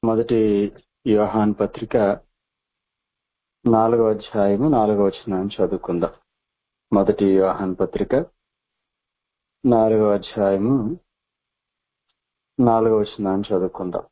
మొదటి యోహాన్ పత్రిక నాలుగవ అధ్యాయము నాలుగవ వచనాన్ని చదువుకుందాం మొదటి యోహాన్ పత్రిక నాలుగవ అధ్యాయము నాలుగవ వచనాన్ని చదువుకుందాం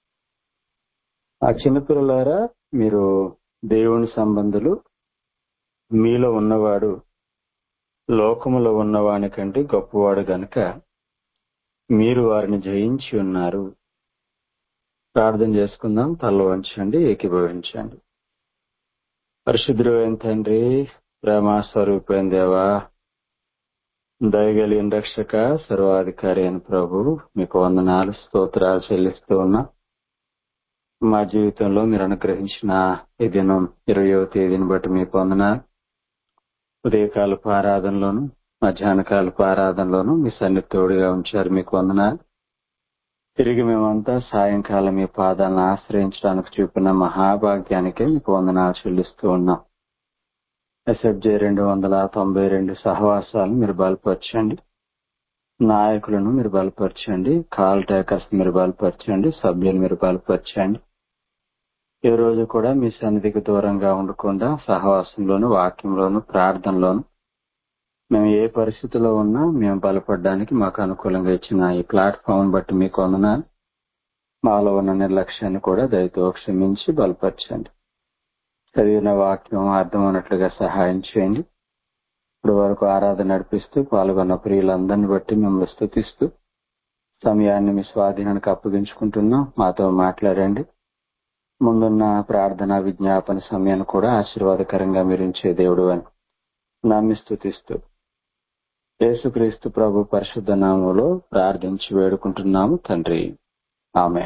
ఆ చిన్నపిల్లలారా మీరు దేవుని సంబంధులు మీలో ఉన్నవాడు లోకములో ఉన్నవాని కంటే గొప్పవాడు గనుక మీరు వారిని జయించి ఉన్నారు ప్రార్థన చేసుకుందాం తల వంచండి ఏకీభవించండి పరిశుద్ధుడు తండ్రి ప్రేమ స్వరూపైన దేవా దయగలిగిన రక్షక సర్వాధికారి అయిన ప్రభు మీకు వందనాలు స్తోత్రాలు చెల్లిస్తూ ఉన్నా మా జీవితంలో మీరు అనుగ్రహించిన ఈ దినం ఇరవయవ తేదీని బట్టి మీకు వందనాలు ఉదయకాలపు ఆరాధనలోను మధ్యాహ్న కాలపు ఆరాధనలోను మీ సన్నిధి తోడుగా ఉంచారు మీకు వందనాలు తిరిగి మేమంతా సాయంకాలం మీ పాదాలను ఆశ్రయించడానికి చూపిన మహాభాగ్యానికే మీకు వందనాలు చెల్లిస్తూ ఉన్నాం ఎస్ఎఫ్జే రెండు వందల తొంభై రెండు సహవాసాలను మీరు బలపరచండి నాయకులను మీరు బలపరచండి కాల్ టేకర్స్ మీరు బలపరచండి సభ్యులు మీరు బలపరచండి ఈ రోజు కూడా మీ సన్నిధికి దూరంగా ఉండకుండా సహవాసంలోను వాక్యంలోను ప్రార్థనలోను మేము ఏ పరిస్థితిలో ఉన్నా మేము బలపడడానికి మాకు అనుకూలంగా ఇచ్చిన ఈ ప్లాట్ఫామ్ బట్టి మీకు వందనాలు మాలో ఉన్న నిర్లక్ష్యాన్ని కూడా దయతో క్షమించి బలపరచండి చదివిన వాక్యం అర్థమైనట్లుగా సహాయం చేయండి ఇప్పుడు వరకు ఆరాధన నడిపిస్తూ పాల్గొన్న ప్రియులందరిని బట్టి మిమ్మల్ని స్థుతిస్తూ సమయాన్ని మీ స్వాధీనానికి అప్పగించుకుంటున్నాం మాతో మాట్లాడండి ముందున్న ప్రార్థన విజ్ఞాపన సమయాన్ని కూడా ఆశీర్వాదకరంగా మీరు ఉంచే దేవుడు అని నమ్మి స్థుతిస్తూ యేసుక్రీస్తు ప్రభు పరిశుద్ధ నామంలో ప్రార్థించి వేడుకుంటున్నాము తండ్రి ఆమె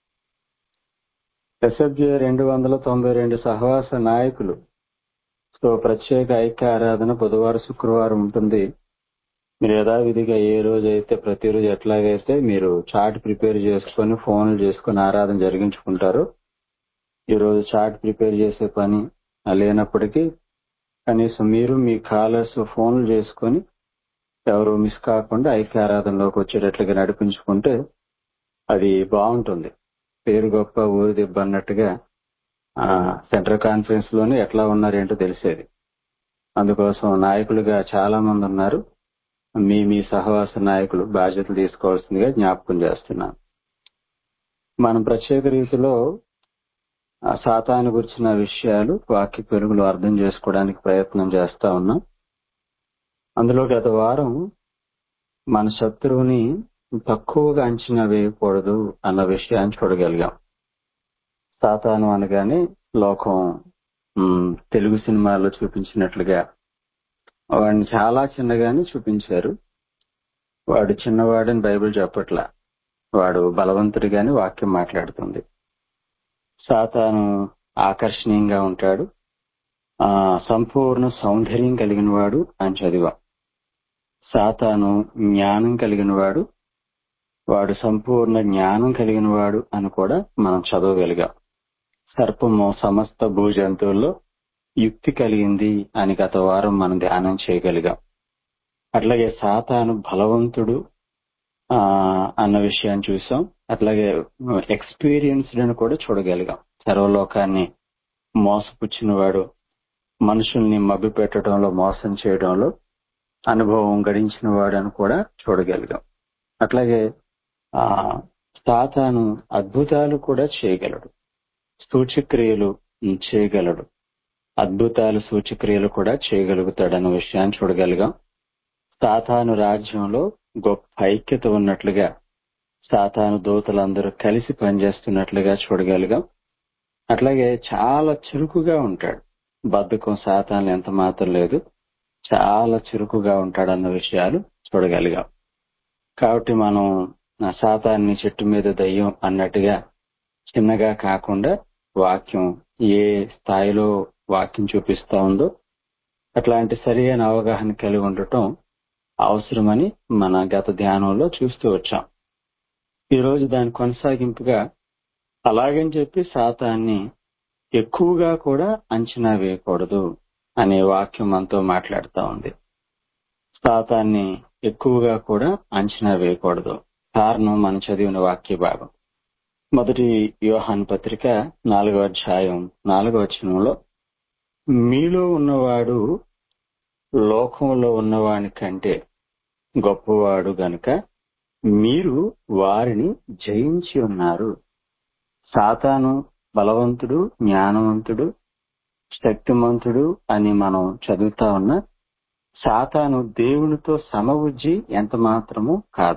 ఎస్ఎఫ్జే రెండు వందల తొంభై రెండు సహవాస నాయకులు సో ప్రత్యేక ఐక్య ఆరాధన బుధవారం శుక్రవారం ఉంటుంది మీరు యథావిధిగా ఏ రోజు అయితే ప్రతిరోజు ఎట్లాగైతే మీరు చార్ట్ ప్రిపేర్ చేసుకొని ఫోన్లు చేసుకొని ఆరాధన జరిగించుకుంటారో ఈ రోజు చార్ట్ ప్రిపేర్ చేసే పని లేనప్పటికీ కనీసం మీరు మీ కాలర్స్ ఫోన్లు చేసుకొని ఎవరు మిస్ కాకుండా ఐక్య ఆరాధనలోకి వచ్చేటట్లుగా నడిపించుకుంటే అది బాగుంటుంది పేరు గొప్ప ఊరు దెబ్బ అన్నట్టుగా సెంట్రల్ కాన్ఫరెన్స్ లోనే ఎట్లా ఉన్నారేంటో తెలిసేది అందుకోసం నాయకులుగా చాలా మంది ఉన్నారు మీ మీ సహవాస నాయకులు బాధ్యతలు తీసుకోవాల్సిందిగా జ్ఞాపకం చేస్తున్నాను మనం ప్రత్యేక రీతిలో సాతాను గురించిన విషయాలు వాక్య పెరుగులు అర్థం చేసుకోవడానికి ప్రయత్నం చేస్తా ఉన్నాం అందులో గత వారం మన శత్రువుని తక్కువగా అంచనా వేయకూడదు అన్న విషయాన్ని చూడగలిగాం సాతాను అనగానే లోకం తెలుగు సినిమాల్లో చూపించినట్లుగా వాడిని చాలా చిన్నగానే చూపించారు వాడు చిన్నవాడని బైబిల్ చెప్పట్లా వాడు బలవంతుడిగానే వాక్యం మాట్లాడుతుంది సాతాను ఆకర్షణీయంగా ఉంటాడు ఆ సంపూర్ణ సౌందర్యం కలిగిన వాడు అని చదివాం సాతాను జ్ఞానం కలిగిన వాడు వాడు సంపూర్ణ జ్ఞానం కలిగిన వాడు అని కూడా మనం చదవగలిగాం సర్పము సమస్త భూజంతువుల్లో యుక్తి కలిగింది అని గత వారం మనం ధ్యానం చేయగలిగాం అట్లాగే సాతాను బలవంతుడు ఆ అన్న విషయాన్ని చూసాం అట్లాగే ఎక్స్పీరియన్స్డ్ అని కూడా చూడగలిగాం సర్వలోకాన్ని మోసపుచ్చిన వాడు మనుషుల్ని మభ్య పెట్టడంలో మోసం చేయడంలో అనుభవం గడించిన వాడు అని కూడా చూడగలిగాం అట్లాగే ఆ సాతాను అద్భుతాలు కూడా చేయగలడు సూచక్రియలు చేయగలడు అద్భుతాలు సూచక్రియలు కూడా చేయగలుగుతాడన్న విషయాన్ని చూడగలిగాం సాతాను రాజ్యంలో గొప్ప ఐక్యత ఉన్నట్లుగా సాతాను దూతలందరూ కలిసి పనిచేస్తున్నట్లుగా చూడగలిగాం అట్లాగే చాలా చురుకుగా ఉంటాడు బద్ధకం సాతాను ఎంత మాత్రం లేదు చాలా చురుకుగా ఉంటాడన్న విషయాలు చూడగలిగాం కాబట్టి మనం సాతాన్ని చెట్టు మీద దయ్యం అన్నట్టుగా చిన్నగా కాకుండా వాక్యం ఏ స్థాయిలో వాక్యం చూపిస్తా ఉందో అట్లాంటి సరైన అవగాహన కలిగి ఉండటం అవసరమని మన గత ధ్యానంలో చూస్తూ వచ్చాం ఈరోజు దాని కొనసాగింపుగా అలాగని చెప్పి శాతాన్ని ఎక్కువగా కూడా అంచనా వేయకూడదు అనే వాక్యం మనతో మాట్లాడుతూ ఉంది శాతాన్ని ఎక్కువగా కూడా అంచనా వేయకూడదు కారణం మనం చదివిన వాక్య భాగం మొదటి యోహాన్ పత్రిక నాలుగో అధ్యాయం నాలుగో వచనంలో మీలో ఉన్నవాడు లోకంలో ఉన్నవాని కంటే గొప్పవాడు గనుక మీరు వారిని జయించి ఉన్నారు సాతాను బలవంతుడు జ్ఞానవంతుడు శక్తిమంతుడు అని మనం చదువుతా ఉన్నా సాతాను దేవునితో సమవుజ్జి ఎంత మాత్రము కాదు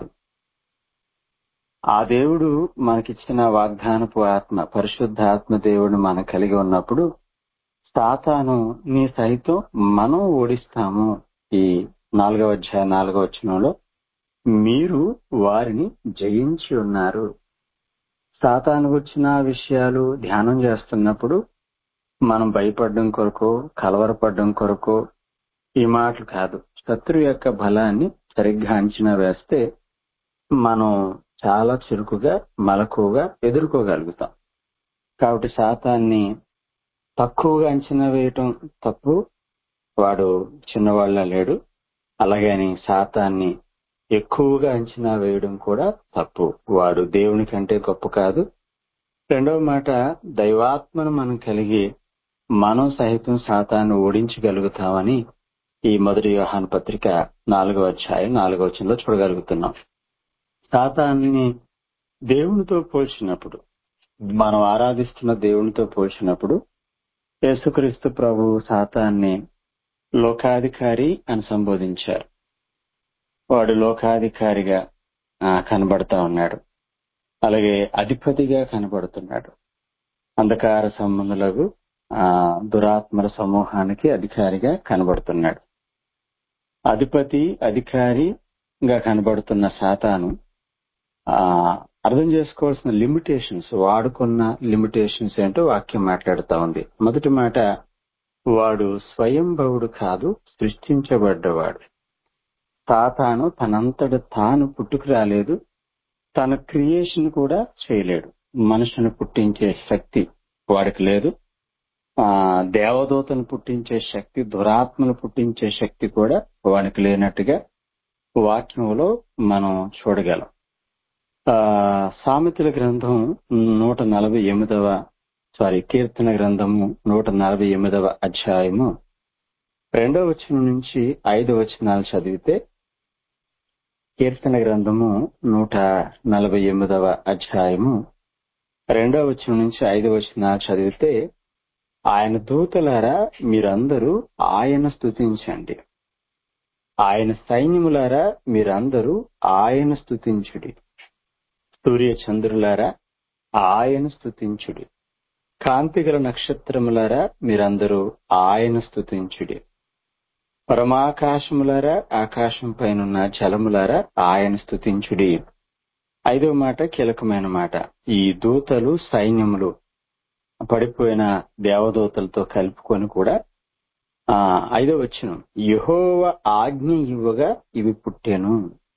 ఆ దేవుడు మనకిచ్చిన వాగ్దానపు ఆత్మ పరిశుద్ధ ఆత్మ దేవుడు మనం కలిగి ఉన్నప్పుడు సాతాను నీ సైతం మనం ఓడిస్తాము ఈ నాలుగవ అధ్యాయ నాలుగవ వచనంలో మీరు వారిని జయించి ఉన్నారు సాతాను వచ్చిన విషయాలు ధ్యానం చేస్తున్నప్పుడు మనం భయపడడం కొరకు కలవరపడడం కొరకు ఈ మాటలు కాదు శత్రు యొక్క బలాన్ని సరిగ్గా అంచనా వేస్తే మనం చాలా చురుకుగా మలకుగా ఎదుర్కోగలుగుతాం కాబట్టి శాతాన్ని తక్కువగా అంచనా వేయటం తప్పు వాడు చిన్నవాళ్ళ లేడు అలాగని శాతాన్ని ఎక్కువగా అంచనా వేయడం కూడా తప్పు వాడు దేవుని కంటే గొప్ప కాదు రెండవ మాట దైవాత్మను మనం కలిగి మనం సహితం శాతాన్ని ఓడించగలుగుతామని ఈ మొదటి వ్యవహాన పత్రిక నాలుగవ అధ్యాయం నాలుగవ వచనంలో చూడగలుగుతున్నాం సాతాన్ని దేవునితో పోల్చినప్పుడు మనం ఆరాధిస్తున్న దేవునితో పోల్చినప్పుడు యేసుక్రీస్తు ప్రభు సాతాన్ని లోకాధికారి అని సంబోధించారు వాడు లోకాధికారిగా కనబడతా ఉన్నాడు అలాగే అధిపతిగా కనబడుతున్నాడు అంధకార సంబంధులకు ఆ దురాత్మల సమూహానికి అధికారిగా కనబడుతున్నాడు అధిపతి అధికారిగా కనబడుతున్న సాతాను ఆ అర్థం చేసుకోవాల్సిన లిమిటేషన్స్ వాడుకున్న లిమిటేషన్స్ ఏంటో వాక్యం మాట్లాడుతా ఉంది మొదటి మాట వాడు స్వయంభవుడు కాదు సృష్టించబడ్డవాడు సాతాను తనంతట తాను పుట్టుకు రాలేదు తన క్రియేషన్ కూడా చేయలేడు మనుషుని పుట్టించే శక్తి వాడికి లేదు ఆ దేవదూతను పుట్టించే శక్తి దురాత్మను పుట్టించే శక్తి కూడా వానికి లేనట్టుగా వాక్యంలో మనం చూడగలం ఆ సామెతల గ్రంథం నూట నలభై ఎనిమిదవ సారీ కీర్తన గ్రంథము నూట నలభై ఎనిమిదవ అధ్యాయము రెండవ వచనం నుంచి ఐదవ వచనాలు చదివితే కీర్తన గ్రంథము నూట నలభై ఎనిమిదవ అధ్యాయము రెండవ వచనం నుంచి ఐదవ వచనాలు చదివితే ఆయన దూతలారా మీరందరూ ఆయన స్తుతించండి ఆయన సైన్యములారా మీరందరూ ఆయన స్తుతించుడి సూర్య చంద్రులారా ఆయన స్తుతించుడి కాంతిగల నక్షత్రములారా మీరందరూ ఆయన స్తుతించుడి పరమాకాశములారా ఆకాశం పైనున్న జలములారా ఆయన స్తుతించుడి ఐదవ మాట కీలకమైన మాట ఈ దూతలు సైన్యములు పడిపోయిన దేవదూతలతో కలుపుకొని కూడా ఆ ఐదో వచ్చిన యహోవ ఆజ్ఞ ఇవ్వగా ఇవి పుట్టెను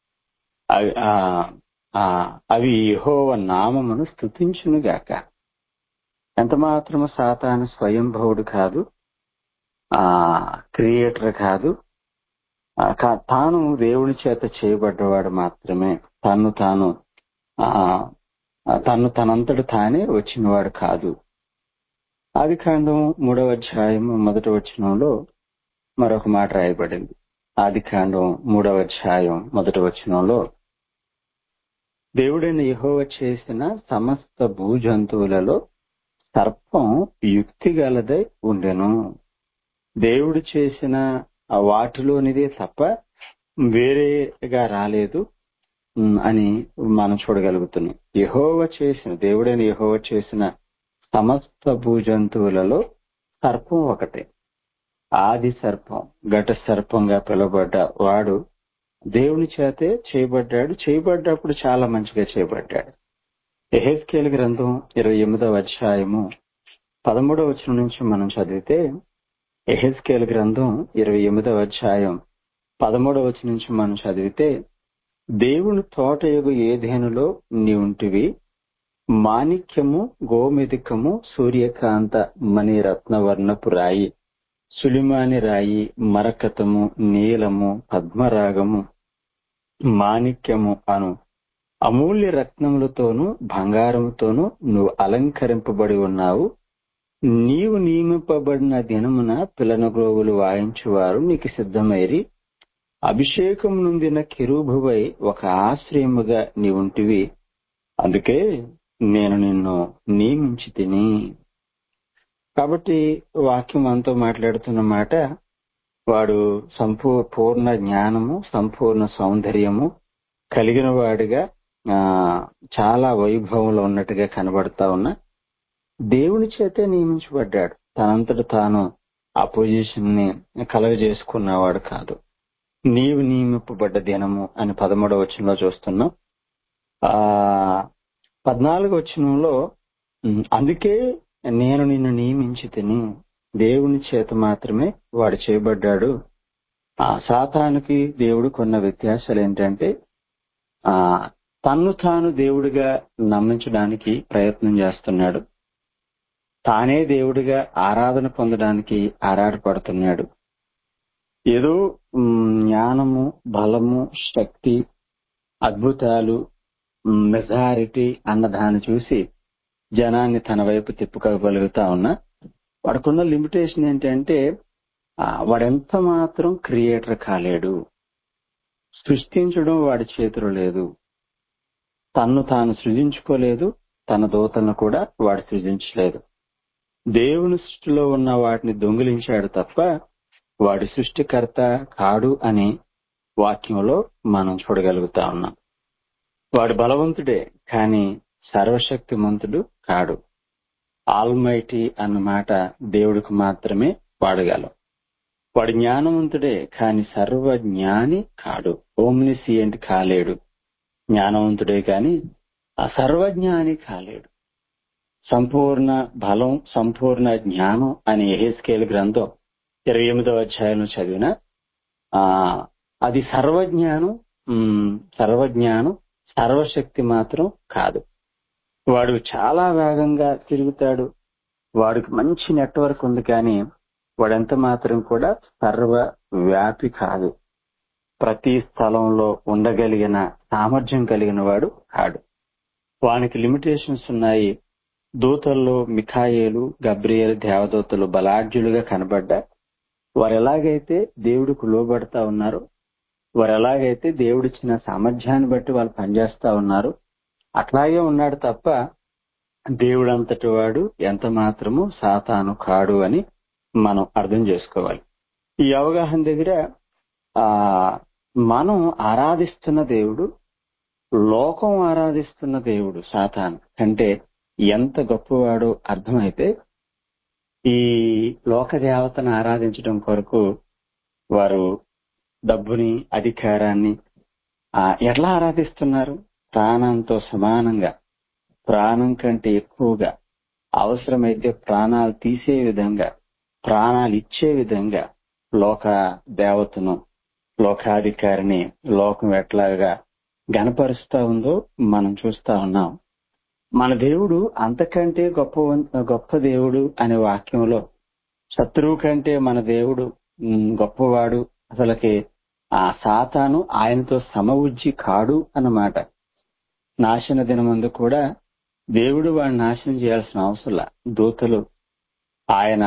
అవి యహోవ నామమును స్థుతించును గాక ఎంత మాత్రము సాతాను స్వయంభవుడు కాదు ఆ క్రియేటర్ కాదు తాను దేవుని చేత చేయబడ్డవాడు మాత్రమే తను తాను తను తనంతటి తానే వచ్చినవాడు కాదు ఆది కాండం మూడవ అధ్యాయము మొదటి వచనంలో మరొక మాట రాయబడింది ఆది కాండం మూడవ అధ్యాయం మొదటి వచనంలో దేవుడైన యహోవ చేసిన సమస్త భూజంతువులలో సర్పం యుక్తి గలదై ఉండెను దేవుడు చేసిన వాటిలోనిదే తప్ప వేరేగా రాలేదు అని మనం చూడగలుగుతున్నాం యహోవ చేసిన దేవుడైన యహోవ చేసిన సమస్త భూజంతువులలో సర్పం ఒకటే ఆది సర్పం ఘట సర్పంగా పిలువబడ్డ వాడు దేవుని చేతే చేయబడ్డాడు చేయబడ్డప్పుడు చాలా మంచిగా చేయబడ్డాడు ఎహెస్కేల్ గ్రంథం ఇరవై ఎనిమిదవ అధ్యాయము పదమూడవ వచనం నుంచి మనం చదివితే ఎహెస్కేల్ గ్రంథం ఇరవై ఎనిమిదవ అధ్యాయం పదమూడవ వచనం నుంచి మనం చదివితే దేవుని తోట యొగు ఏదేనులో నీ ఉంటివి మాణిక్యము గోమెదికము సూర్యకాంత మణి రత్నవర్ణపు రాయి సులిమాని రాయి మరకతము నీలము పద్మరాగము మాణిక్యము అను అమూల్య రత్నములతోనూ బంగారముతోనూ నువ్వు అలంకరింపబడి ఉన్నావు నీవు నియమింపబడిన దినమున పిల్లనగ్రోవులు వాయించువారు నీకు సిద్ధమైరి అభిషేకం నొందిన కెరూబువై ఒక ఆశ్రయముగా నీవుంటివి అందుకే నేను నిన్ను నియమించి తిని కాబట్టి వాక్యం మనతో మాట్లాడుతున్న మాట వాడు సంపూ పూర్ణ జ్ఞానము సంపూర్ణ సౌందర్యము కలిగిన వాడిగా ఆ, చాలా వైభవంలో ఉన్నట్టుగా కనబడతా ఉన్నా దేవుని చేతే నియమించబడ్డాడు తనంతట తాను ఆ పొజిషన్ ని కలగజేసుకున్నవాడు కాదు నీవు నియమింపబడ్డ దినము అని పదమూడవ వచనంలో చూస్తున్నాం ఆ పద్నాలుగు వచనంలో ఉమ్, అందుకే నేను నిన్ను నియమించి తిని దేవుని చేత మాత్రమే వాడు చేయబడ్డాడు ఆ సాతానికి దేవుడు కొన్న వ్యత్యాసాలు ఏంటంటే ఆ తన్ను తాను దేవుడిగా నమ్మించడానికి ప్రయత్నం చేస్తున్నాడు తానే దేవుడిగా ఆరాధన పొందడానికి ఆరాటపడుతున్నాడు ఏదో ఉమ్, జ్ఞానము బలము శక్తి అద్భుతాలు మెజారిటీ అన్న దాన్ని చూసి జనాన్ని తన వైపు తిప్పుకోగలుగుతా ఉన్నా వాడుకున్న లిమిటేషన్ ఏంటంటే ఆ, వాడెంత మాత్రం క్రియేటర్ కాలేడు సృష్టించడం వాడి చేతిలో లేదు తన్ను తాను సృజించుకోలేదు తన దూతలను కూడా వాడు సృజించలేదు దేవుని సృష్టిలో ఉన్న వాటిని దొంగిలించాడు తప్ప వాడి సృష్టికర్త కాడు అని వాక్యంలో మనం చూడగలుగుతా ఉన్నాం వాడు బలవంతుడే కానీ సర్వశక్తిమంతుడు కాడు ఆల్మైటీ అన్న మాట దేవుడికి మాత్రమే వాడగలం వాడు జ్ఞానవంతుడే కాని సర్వజ్ఞాని కాడు ఓమ్నిసియంట్ కాలేడు జ్ఞానవంతుడే కాని ఆ సర్వజ్ఞాని కాలేడు సంపూర్ణ బలం సంపూర్ణ జ్ఞానం అని ఎహెస్కేల్ గ్రంథం ఇరవై ఎనిమిదవ అధ్యాయంలో చదివిన ఆ అది సర్వజ్ఞానం ఉమ్, సర్వజ్ఞానం సర్వశక్తి మాత్రం కాదు వాడు చాలా వేగంగా తిరుగుతాడు వాడికి మంచి నెట్వర్క్ ఉంది కానీ వాడెంత మాత్రం కూడా సర్వ వ్యాపి కాదు ప్రతి స్థలంలో ఉండగలిగిన సామర్థ్యం కలిగిన వాడు కాడు వానికి లిమిటేషన్స్ ఉన్నాయి దూతల్లో మిఖాయేలు గబ్రియేల్ దేవదూతలు బలాఢ్యులుగా కనబడ్డా వారు ఎలాగైతే దేవుడికి లోబడతా ఉన్నారో వారు ఎలాగైతే దేవుడిచ్చిన సామర్థ్యాన్ని బట్టి వాళ్ళు పనిచేస్తా ఉన్నారు అట్లాగే ఉన్నాడు తప్ప దేవుడంతటి వాడు ఎంత మాత్రము సాతాను కాడు అని మనం అర్థం చేసుకోవాలి ఈ అవగాహన దగ్గర ఆ మనం ఆరాధిస్తున్న దేవుడు లోకం ఆరాధిస్తున్న దేవుడు సాతాను కంటే ఎంత గొప్పవాడో అర్థమైతే ఈ లోక దేవతను ఆరాధించడం కొరకు వారు డబ్బుని అధికారాన్ని ఆ, ఎట్లా ఆరాధిస్తున్నారు ప్రాణంతో సమానంగా ప్రాణం కంటే ఎక్కువగా అవసరమైతే ప్రాణాలు తీసే విధంగా ప్రాణాలు ఇచ్చే విధంగా లోక దేవతను లోకాధికారిని లోకం ఎట్లాగా గనపరుస్తా ఉందో మనం చూస్తా ఉన్నాం మన దేవుడు అంతకంటే గొప్ప గొప్ప దేవుడు అనే వాక్యంలో శత్రువు కంటే మన దేవుడు ఉమ్, గొప్పవాడు అసలకి ఆ సాతాను ఆయనతో సమవుజ్జి కాడు అన్నమాట నాశన దినమందు కూడా దేవుడు వాడిని నాశనం చేయాల్సిన అవసరం దూతలు ఆయన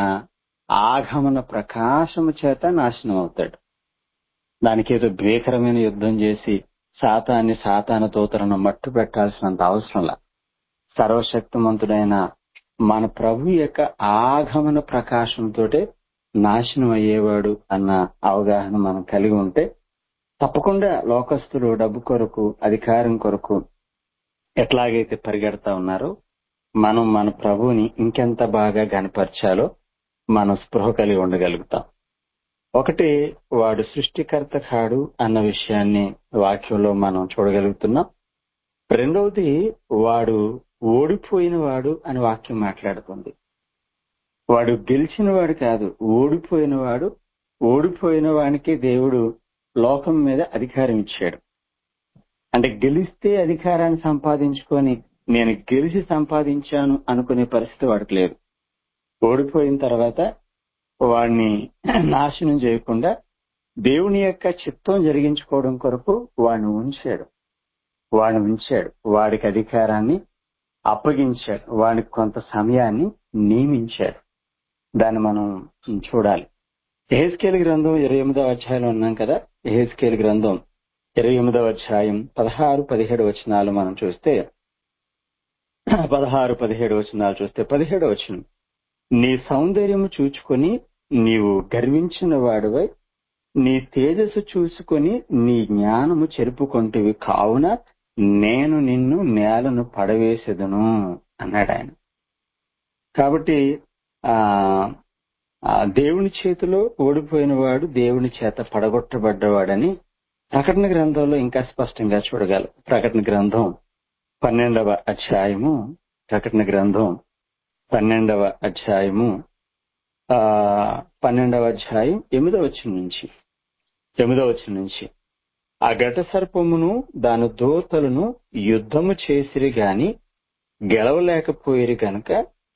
ఆగమన ప్రకాశము చేత నాశనం అవుతాడు దానికి ఏదో భీకరమైన యుద్ధం చేసి సాతాన్ని సాతాన దూతలను మట్టు పెట్టాల్సినంత అవసరంలా సర్వశక్తిమంతుడైన మన ప్రభు యొక్క ఆగమన ప్రకాశంతో నాశనం అయ్యేవాడు అన్న అవగాహన మనం కలిగి ఉంటే తప్పకుండా లోకస్తులు డబ్బు కొరకు అధికారం కొరకు ఎట్లాగైతే పరిగెడతా ఉన్నారో మనం మన ప్రభువుని ఇంకెంత బాగా గనపరచాలో మనం స్పృహ కలిగి ఉండగలుగుతాం ఒకటి వాడు సృష్టికర్త కాడు అన్న విషయాన్ని వాక్యంలో మనం చూడగలుగుతున్నాం రెండవది వాడు ఓడిపోయిన వాడు అని వాక్యం మాట్లాడుతుంది వాడు గెలిచిన వాడు కాదు ఓడిపోయిన వాడు ఓడిపోయిన వానికి దేవుడు లోకం మీద అధికారం ఇచ్చాడు అంటే గెలిస్తే అధికారాన్ని సంపాదించుకొని నేను గెలిచి సంపాదించాను అనుకునే పరిస్థితి వాడికి లేదు ఓడిపోయిన తర్వాత వాడిని నాశనం చేయకుండా దేవుని యొక్క చిత్తం జరిగించుకోవడం కొరకు వాడిని ఉంచాడు వాడిని ఉంచాడు వాడికి అధికారాన్ని అప్పగించాడు వాడికి కొంత సమయాన్ని నియమించాడు దాన్ని మనం చూడాలి ఎహెస్కేల్ గ్రంథం ఇరవై ఎనిమిదవ అధ్యాయంలో ఉన్నాం కదా ఎహెస్కేల్ గ్రంథం ఇరవై ఎనిమిదవ అధ్యాయం పదహారు పదిహేడు వచనాలు మనం చూస్తే పదహారు పదిహేడు వచనాలు చూస్తే పదిహేడు వచనం నీ సౌందర్యము చూచుకొని నీవు గర్వించిన వాడివై నీ తేజస్సు చూసుకొని నీ జ్ఞానము చెరుపుకొంటివి కావున నేను నిన్ను నేలను పడవేసెదను అన్నాడు ఆయన కాబట్టి ఆ ఆ దేవుని చేతిలో ఓడిపోయిన వాడు దేవుని చేత పడగొట్టబడ్డవాడని ప్రకటన గ్రంథంలో ఇంకా స్పష్టంగా చూడగలం ప్రకటన గ్రంథం పన్నెండవ అధ్యాయము ప్రకటన గ్రంథం పన్నెండవ అధ్యాయము ఆ పన్నెండవ అధ్యాయం ఎనిమిదవ వచ్చిన నుంచి ఎనిమిదవ వచ్చిన నుంచి ఆ ఘట సర్పమును దాని దూతలను యుద్ధము చేసిరి గాని గెలవలేకపోయిరి గనక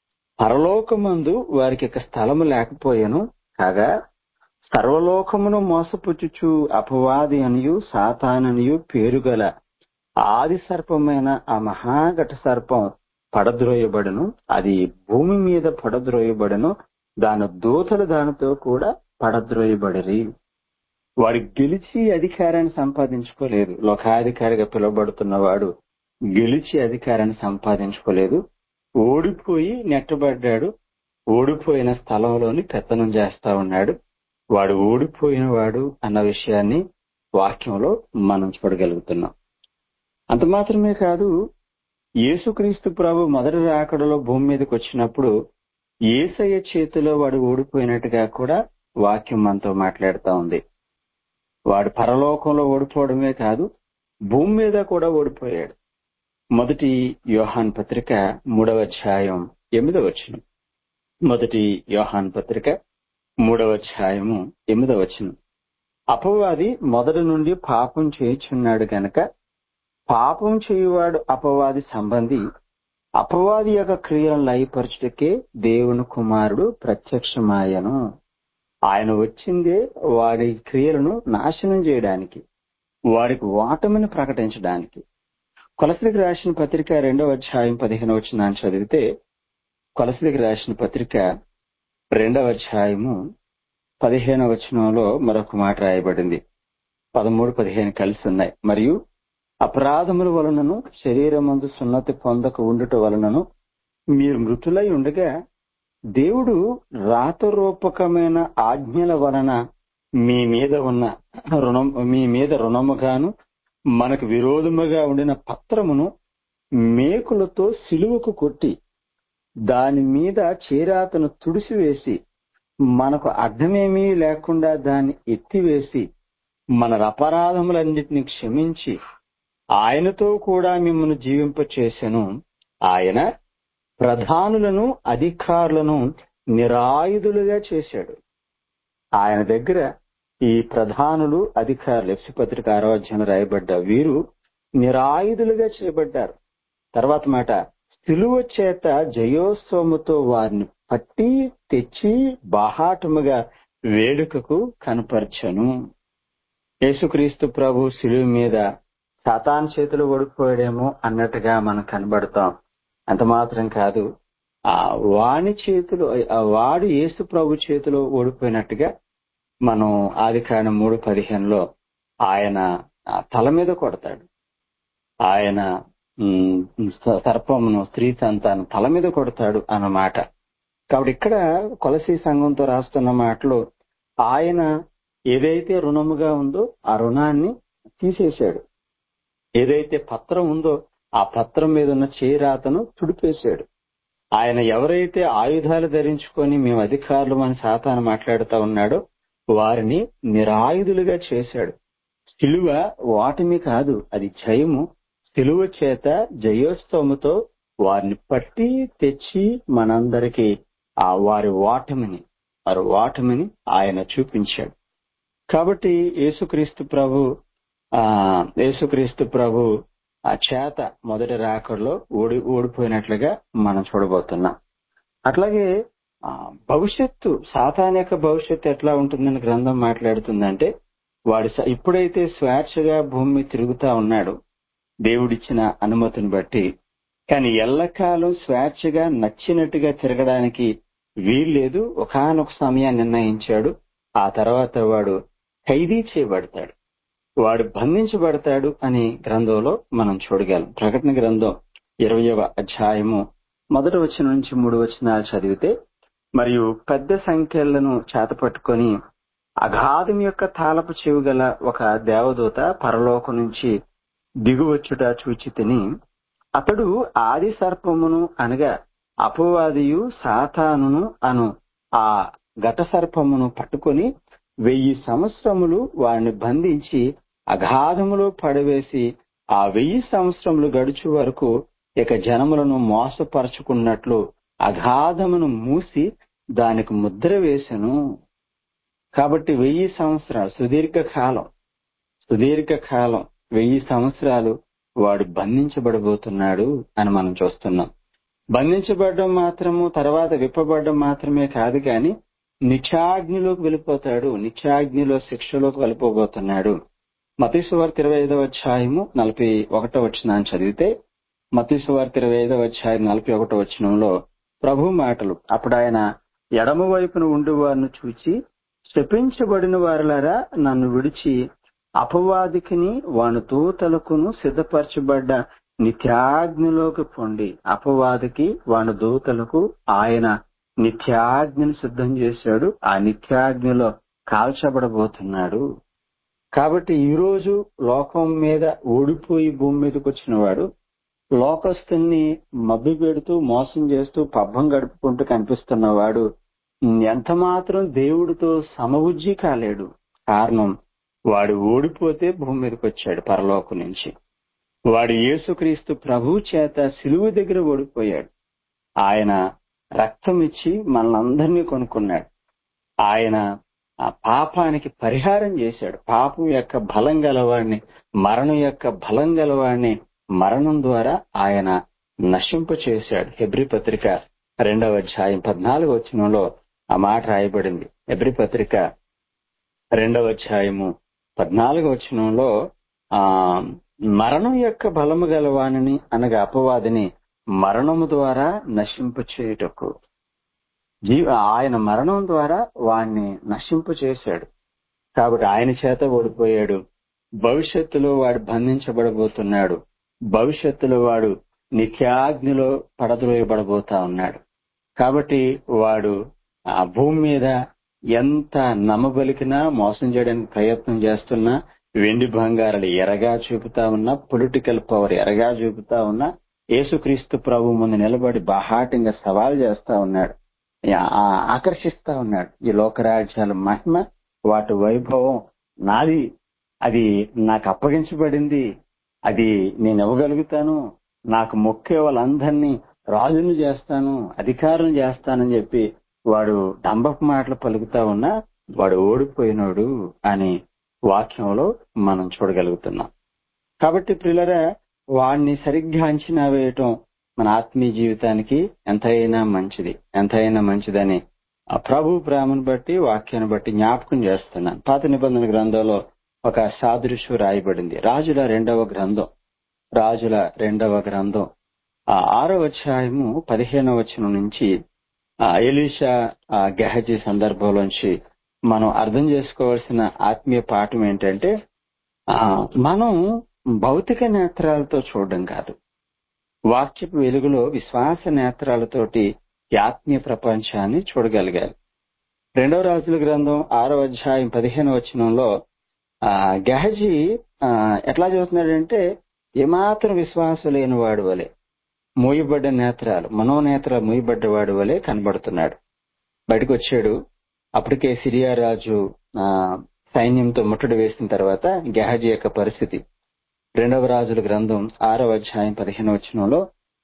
పరలోకమందు వారికి ఇక స్థలము లేకపోయాను కాగా సర్వలోకమును మోసపుచ్చుచు అపవాది అనియు సాతాననియు పేరుగల ఆది సర్పమైన ఆ మహాఘట సర్పం పడద్రోయబడును అది భూమి మీద పడద్రోయబడును దాని దూతలు దానితో కూడా పడద్రోయబడిరి వాడు గెలిచి అధికారాన్ని సంపాదించుకోలేదు లోకాధికారిగా పిలువబడుతున్నవాడు గెలిచి అధికారాన్ని సంపాదించుకోలేదు ఓడిపోయి నెట్టబడ్డాడు ఓడిపోయిన స్థలంలోని పెత్తనం చేస్తా ఉన్నాడు వాడు ఓడిపోయిన వాడు అన్న విషయాన్ని వాక్యంలో మనం చూడగలుగుతున్నాం అంత మాత్రమే కాదు యేసుక్రీస్తు ప్రభు మొదటి రాకడలో భూమి మీదకి వచ్చినప్పుడు ఏసయ్య చేతిలో వాడు ఓడిపోయినట్టుగా కూడా వాక్యం మనతో మాట్లాడుతా ఉంది వాడు పరలోకంలో ఓడిపోవడమే కాదు భూమి మీద కూడా ఓడిపోయాడు మొదటి యోహాన్ పత్రిక మూడవ అధ్యాయం ఎనిమిదవ వచనం మొదటి యోహాన్ పత్రిక మూడవ అధ్యాయము ఎనిమిదవ వచనం అపవాది మొదటి నుండి పాపం చేయుచున్నాడు గనక పాపం చేయువాడు అపవాది సంబంధి అపవాది యొక్క క్రియలను లయపరచుటకే దేవుని కుమారుడు ప్రత్యక్షమాయను ఆయన వచ్చిందే వాడి క్రియలను నాశనం చేయడానికి వాడికి ఓటమిని ప్రకటించడానికి కొలసలికి రాసిన పత్రిక రెండవ అధ్యాయం పదిహేను వచ్చిన చదివితే కొలసలికి రాసిన పత్రిక రెండవ అధ్యాయము పదిహేను వచనంలో మరొక మాట రాయబడింది పదమూడు పదిహేను కలిసి ఉన్నాయి మరియు అపరాధముల వలనను శరీరమందు సున్నతి పొందక ఉండుట వలనను మీరు మృతులై ఉండగా దేవుడు రాతరూపకమైన ఆజ్ఞల వలన మీ మీద ఉన్న రుణం మీ మీద రుణముగాను మనకు విరోధముగా ఉండిన పత్రమును మేకులతో సిలువకు కొట్టి దాని మీద చీరాతను తుడిసివేసి మనకు అడ్డమేమీ లేకుండా దాన్ని ఎత్తివేసి మన అపరాధములన్నిటిని క్షమించి ఆయనతో కూడా మిమ్మల్ని జీవింపచేసెను ఆయన ప్రధానులను అధికారులను నిరాయుధులుగా చేశాడు ఆయన దగ్గర ఈ ప్రధానులు అధికారులు ఎఫ్సి పత్రిక ఆరోగ్యం రాయబడ్డ వీరు నిరాయుధులుగా చేయబడ్డారు తర్వాత మాట సిలువ చేత జయోత్సవముతో వారిని పట్టి తెచ్చి బాహాటముగా వేడుకకు కనపరచను యేసుక్రీస్తు ప్రభు సిలువ మీద సాతాన్ చేతులు ఓడిపోయాడేమో అన్నట్టుగా మనం కనబడతాం అంత మాత్రం కాదు ఆ వాణి చేతులు ఆ వాడు యేసు ప్రభు చేతిలో ఓడిపోయినట్టుగా మనం ఆది కాండం మూడు పదిహేనులో ఆయన తల మీద కొడతాడు ఆయన సర్పమును స్త్రీ సంతానం తల మీద కొడతాడు అన్నమాట కాబట్టి ఇక్కడ కొలసి సంఘంతో రాస్తున్న మాటలో ఆయన ఏదైతే రుణముగా ఉందో ఆ రుణాన్ని తీసేశాడు ఏదైతే పత్రం ఉందో ఆ పత్రం మీద ఉన్న చేరాతను తుడిపేశాడు ఆయన ఎవరైతే ఆయుధాలు ధరించుకొని మేము అధికారులు అని సాతాను మాట్లాడుతూ ఉన్నాడో వారిని నిరాయుధులుగా చేశాడు సిలువ వాటిమి కాదు అది జయము సిలువ చేత జయోత్సవముతో వారిని పట్టి తెచ్చి మనందరికీ ఆ వారి ఓటమిని వారి ఓటమిని ఆయన చూపించాడు కాబట్టి యేసుక్రీస్తు ప్రభు ఆ యేసుక్రీస్తు ప్రభు ఆ చేత మొదటి రాకడలో ఓడి ఓడిపోయినట్లుగా మనం చూడబోతున్నాం అట్లాగే భవిష్యత్తు సాతాన్ యొక్క భవిష్యత్తు ఎట్లా ఉంటుందని గ్రంథం మాట్లాడుతుందంటే వాడు ఇప్పుడైతే స్వేచ్ఛగా భూమి తిరుగుతా ఉన్నాడు దేవుడిచ్చిన అనుమతిని బట్టి కానీ ఎల్లకాలం స్వేచ్ఛగా నచ్చినట్టుగా తిరగడానికి వీల్లేదు ఒకనొక సమయాన్ని నిర్ణయించాడు ఆ తర్వాత వాడు ఖైదీ చేయబడతాడు వాడు బంధించబడతాడు అని గ్రంథంలో మనం చూడగలం ప్రకటన గ్రంథం ఇరవయవ అధ్యాయము మొదటి వచనం నుంచి మూడు వచనాలు చదివితే మరియు పెద్ద సంఖ్యలను చేతపట్టుకొని అగాధం యొక్క తాళపు చెవి గల ఒక దేవదూత పరలోకం నుంచి దిగువచ్చుట చూచి తిని అతడు ఆది సర్పమును అనగా అపవాదియు సాతానును అను ఆ ఘట సర్పమును పట్టుకొని వెయ్యి సంవత్సరములు వారిని బంధించి అగాధములో పడవేసి ఆ వెయ్యి సంవత్సరములు గడుచు వరకు ఇక జనములను మోసపరచుకున్నట్లు అగాధమును మూసి దానికి ముద్ర వేసెను కాబట్టి వెయ్యి సంవత్సరాలు సుదీర్ఘ కాలం సుదీర్ఘ కాలం వెయ్యి సంవత్సరాలు వాడు బంధించబడబోతున్నాడు అని మనం చూస్తున్నాం బంధించబడడం మాత్రము తర్వాత విప్పబడడం మాత్రమే కాదు కానీ నిత్యాగ్నిలోకి వెళ్ళిపోతాడు నిత్యాగ్నిలో శిక్షలోకి వెళ్ళిపోబోతున్నాడు మతీశ్వార్త ఇరవై ఐదవ అధ్యాయము నలభై ఒకటో వచ్చినాన్ని చదివితే మతీశ్వార్త ఇరవై ఐదవ అధ్యాయం నలభై ఒకటో వచ్చినంలో ప్రభు మాటలు అప్పుడు ఆయన ఎడమ వైపున ఉండి వారిని చూచి శపించబడిన వారులారా నన్ను విడిచి అపవాదికిని వాని దూతలకును సిద్ధపరచబడ్డ నిత్యాగ్నిలోకి పొండి అపవాదికి వాని దూతలకు ఆయన నిత్యాగ్నిని సిద్ధం చేశాడు ఆ నిత్యాగ్నిలో కాల్చబడబోతున్నాడు కాబట్టి ఈ రోజు లోకం మీద ఓడిపోయి భూమి మీదకి వచ్చిన వాడు లోకస్తుల్ని మభ్య పెడుతూ మోసం చేస్తూ పబ్బం గడుపుకుంటూ కనిపిస్తున్నవాడు ఎంత మాత్రం దేవుడితో సమబుజ్జి కాలేడు కారణం వాడు ఓడిపోతే భూమి మీదకి వచ్చాడు పరలోకం నుంచి వాడు యేసుక్రీస్తు ప్రభు చేత సిలువు దగ్గర ఓడిపోయాడు ఆయన రక్తం ఇచ్చి మనలందరినీ కొనుక్కున్నాడు ఆయన ఆ పాపానికి పరిహారం చేశాడు పాపం యొక్క బలం గలవాడిని మరణం యొక్క బలం గలవాడిని మరణం ద్వారా ఆయన నశింప చేశాడు హెబ్రి పత్రిక రెండవ అధ్యాయం పద్నాలుగు వచనంలో ఆ మాట రాయబడింది హెబ్రి పత్రిక రెండవ అధ్యాయము పద్నాలుగు వచనంలో ఆ మరణం యొక్క బలము గలవాణిని అనగా అపవాదిని మరణము ద్వారా నశింప చేయుటకు జీవ ఆయన మరణం ద్వారా వాణ్ణి నశింప చేశాడు కాబట్టి ఆయన చేత ఓడిపోయాడు భవిష్యత్తులో వాడు బంధించబడబోతున్నాడు భవిష్యత్తులో వాడు నిత్యాగ్నిలో పడద్రోయబడబోతా ఉన్నాడు కాబట్టి వాడు ఆ భూమి మీద ఎంత నమ్మబలికినా మోసం చేయడానికి ప్రయత్నం చేస్తున్నా వెండి బంగారాలు ఎరగా చూపుతా ఉన్నా పొలిటికల్ పవర్ ఎరగా చూపుతా ఉన్నా యేసుక్రీస్తు ప్రభు ముందు నిలబడి బాహాటంగా సవాల్ చేస్తా ఉన్నాడు ఆకర్షిస్తా ఉన్నాడు ఈ లోకరాజ్యాల మహిమ వాటి వైభవం నాది అది నాకు అప్పగించబడింది అది నేను ఇవ్వగలుగుతాను నాకు మొక్కే వాళ్ళందరినీ రాజును చేస్తాను అధికారులు చేస్తానని చెప్పి వాడు డంబపు మాటలు పలుకుతా ఉన్నా వాడు ఓడిపోయినాడు అని వాక్యంలో మనం చూడగలుగుతున్నాం కాబట్టి ప్రియులరా వాడిని సరిగ్గా అంచనా వేయటం మన ఆత్మీయ జీవితానికి ఎంతైనా మంచిది ఎంతైనా మంచిదని ఆ ప్రభు ప్రేమను బట్టి వాక్యాన్ని బట్టి జ్ఞాపకం చేస్తున్నాను పాత నిబంధన గ్రంథంలో ఒక సాదృశ్యం రాయబడింది రాజుల రెండవ గ్రంథం రాజుల రెండవ గ్రంథం ఆ ఆరో అధ్యాయము పదిహేనవ వచనం నుంచి ఆ ఎలీషా ఆ గెహజీ సందర్భంలోంచి మనం అర్థం చేసుకోవాల్సిన ఆత్మీయ పాఠం ఏంటంటే ఆ మనం భౌతిక నేత్రాలతో చూడడం కాదు వాక్యపు వెలుగులో విశ్వాస నేత్రాలతోటి ఆత్మీయ ప్రపంచాన్ని చూడగలిగాలి రెండవ రాజుల గ్రంథం ఆరో అధ్యాయం పదిహేను వచనంలో ఆ గహజీ ఆ ఎట్లా చూస్తున్నాడంటే ఏమాత్రం విశ్వాసం లేని వాడు వలె మూయబడ్డ నేత్రాలు మనోనేత్రాలు మూయబడ్డ వాడు వలె కనబడుతున్నాడు బయటకు వచ్చాడు అప్పటికే సిరియా రాజు ఆ సైన్యంతో ముట్టడి వేసిన తర్వాత గెహజీ యొక్క పరిస్థితి రెండవ రాజుల గ్రంథం ఆరవ అధ్యాయం పదిహేను వచనంలో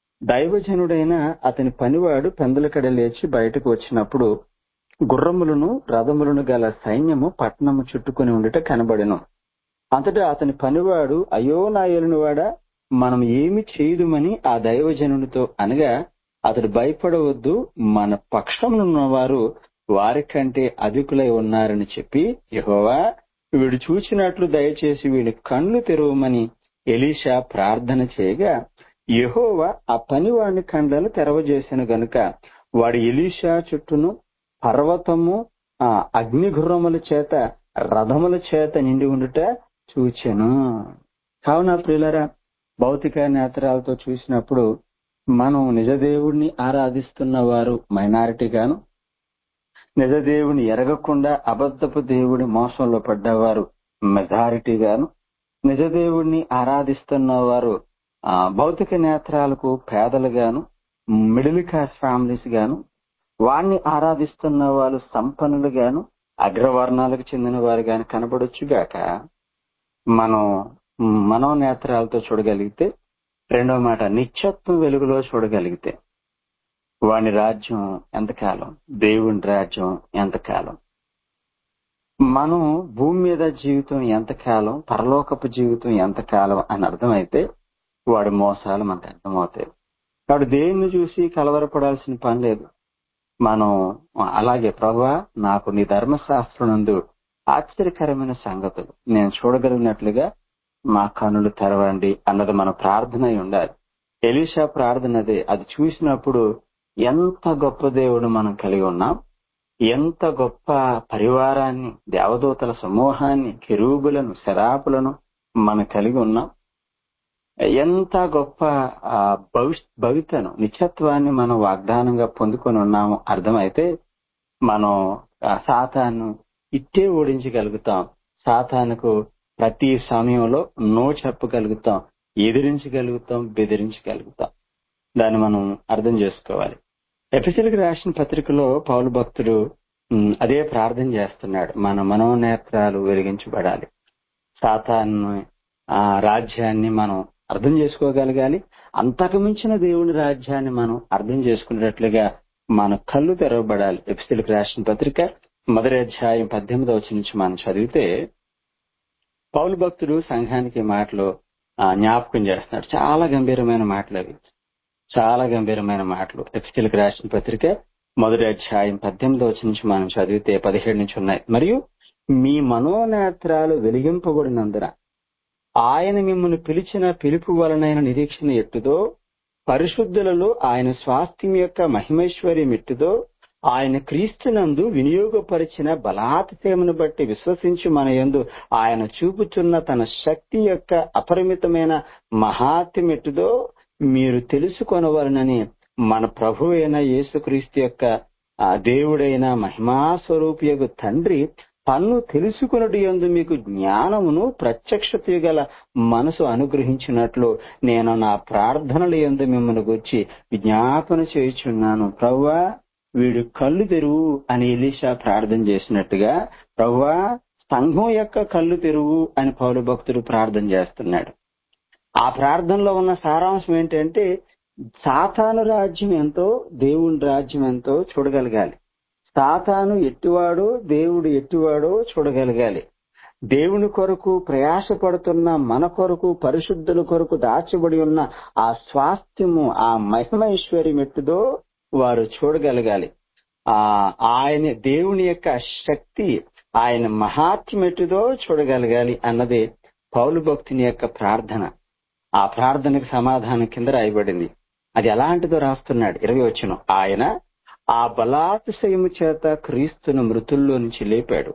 దైవజనుడైన అతని పనివాడు పెందలకడ లేచి బయటకు వచ్చినప్పుడు గుర్రములను రథములను గల సైన్యము పట్టణము చుట్టుకుని ఉండుట కనబడెను అంతటా అతని పనివాడు అయ్యో నా ఏలినవాడా మనం ఏమి చేయుదుమని ఆ దైవజనునితో అనగా అతడు భయపడవద్దు మన పక్షమునున్న వారు వారికంటే అధికులై ఉన్నారని చెప్పి యహోవా వీడు చూచినట్లు దయచేసి వీడి కళ్ళు తెరవమని ఎలీషా ప్రార్థన చేయగా యెహోవా ఆ పనివాడిని కండ్లను తెరవజేసిన గనుక వాడు ఎలీషా చుట్టూను పర్వతము ఆ అగ్నిగుర్రముల చేత రథముల చేత నిండి ఉండుట చూచెను కావున ప్రియులరా భౌతిక నేత్రాలతో చూసినప్పుడు మనం నిజదేవుడిని ఆరాధిస్తున్న వారు మైనారిటీ గాను నిజదేవుని ఎరగకుండా అబద్ధపు దేవుడి మోసంలో పడ్డవారు మెజారిటీ గాను నిజదేవుడిని ఆరాధిస్తున్న వారు ఆ, భౌతిక నేత్రాలకు పేదలు గాను మిడిల్ క్లాస్ ఫ్యామిలీస్ గాను వాణ్ణి ఆరాధిస్తున్న వాళ్ళు సంపన్నులు గాను అగ్రవర్ణాలకు చెందిన వారు గాని కనబడొచ్చు గాక మనం మనోనేత్రాలతో చూడగలిగితే రెండో మాట నిత్యత్వం వెలుగులో చూడగలిగితే వాని రాజ్యం ఎంతకాలం దేవుని రాజ్యం ఎంతకాలం మనం భూమి మీద జీవితం ఎంతకాలం పరలోకపు జీవితం ఎంతకాలం అని అర్థమైతే వాడి మోసాలు మనకు అర్థమవుతాయి కాబట్టి దేన్ని చూసి కలవరపడాల్సిన పని లేదు మనం అలాగే ప్రభా నాకు నీ ధర్మశాస్త్రం నందు ఆశ్చర్యకరమైన సంగతులు నేను చూడగలిగినట్లుగా మా కనులు తెరవండి అన్నది మన ప్రార్థన అయి ఉండాలి ఎలీషా ప్రార్థన అదే అది చూసినప్పుడు ఎంత గొప్ప దేవుడు మనం కలిగి ఉన్నాం ఎంత గొప్ప పరివారాన్ని దేవదూతల సమూహాన్ని కెరూబులను శరాపులను మనం కలిగి ఉన్నాం ఎంత గొప్ప ఆ, భవిష్ భవితను నిత్యత్వాన్ని మనం వాగ్దానంగా పొందుకొని ఉన్నాము అర్థమైతే మనం ఆ సాతాను ఇట్టే ఓడించగలుగుతాం సాతానుకు ప్రతి సమయంలో నో చెప్పగలుగుతాం ఎదిరించగలుగుతాం బెదిరించగలుగుతాం దాన్ని మనం అర్థం చేసుకోవాలి ఎపిసిల్కి రాసిన పత్రికలో పౌలు భక్తుడు ఉమ్, అదే ప్రార్థన చేస్తున్నాడు మన మనోనేత్రాలు వెలిగించబడాలి సాతాను ఆ రాజ్యాన్ని మనం అర్థం చేసుకోగలగాలి అంతకు మించిన దేవుని రాజ్యాన్ని మనం అర్థం చేసుకునేటట్లుగా మన కళ్ళు తెరవబడాలి ఎపిసిల్కి రాసిన పత్రిక మొదటి అధ్యాయం పద్దెనిమిదవ వచ్చి నుంచి మనం చదివితే పౌలు భక్తుడు సంఘానికి ఈ మాటలు ఆ, జ్ఞాపకం చేస్తున్నాడు చాలా గంభీరమైన మాటలు అవి చాలా గంభీరమైన మాటలు ఎక్స్టిల్కి రాసిన పత్రిక మొదటి అధ్యాయం పద్దెనిమిది వచ్చి నుంచి మనం చదివితే పదిహేడు నుంచి ఉన్నాయి మరియు మీ మనోనేత్రాలు వెలిగింపబడినందున ఆయన మిమ్మల్ని పిలిచిన పిలుపు వలనైన నిరీక్షణ ఎట్టుదో పరిశుద్ధులలో ఆయన స్వాస్థ్యం యొక్క మహిమైశ్వర్యం ఎట్టుదో ఆయన క్రీస్తునందు వినియోగపరిచిన బలాతిశయమును బట్టి విశ్వసించి మన యందు ఆయన చూపుచున్న తన శక్తి యొక్క అపరిమితమైన మహాత్యం ఎట్టుదో మీరు తెలుసుకొనవలనని మన ప్రభు అయిన యేసుక్రీస్తు యొక్క ఆ దేవుడైన మహిమాస్వరూపియగు తండ్రి తన్ను తెలుసుకున్నట్టు యందు మీకు జ్ఞానమును ప్రత్యక్షత గల మనసు అనుగ్రహించినట్లు నేను నా ప్రార్థనల యందు మిమ్మల్ని గుర్చి విజ్ఞాపన చేయుచున్నాను ప్రవ్వా వీడు కళ్ళు తెరువు అని ఎలీషా ప్రార్థన చేసినట్టుగా ప్రవ్వా సంఘం యొక్క కళ్ళు తెరువు అని పౌరు భక్తుడు ప్రార్థన చేస్తున్నాడు ఆ ప్రార్థనలో ఉన్న సారాంశం ఏంటంటే సాతాను రాజ్యం ఎంతో దేవుని రాజ్యం ఎంతో చూడగలగాలి సాతాను ఎట్టివాడో దేవుడు ఎట్టివాడో చూడగలగాలి దేవుని కొరకు ప్రయాసపడుతున్న మన కొరకు పరిశుద్ధుల కొరకు దాచబడి ఉన్న ఆ స్వాస్థ్యము ఆ మహిమైశ్వర్యం ఎట్టుదో వారు చూడగలగాలి ఆ ఆయన దేవుని యొక్క శక్తి ఆయన మహాత్మ్యం ఎట్టుదో చూడగలగాలి అన్నది పౌలు భక్తుని యొక్క ప్రార్థన ఆ ప్రార్థనకు సమాధానం కింద రాయబడింది అది ఎలాంటిదో రాస్తున్నాడు ఇరవై వచ్చిన ఆయన ఆ బలాతిశయము చేత క్రీస్తును మృతుల్లో నుంచి లేపాడు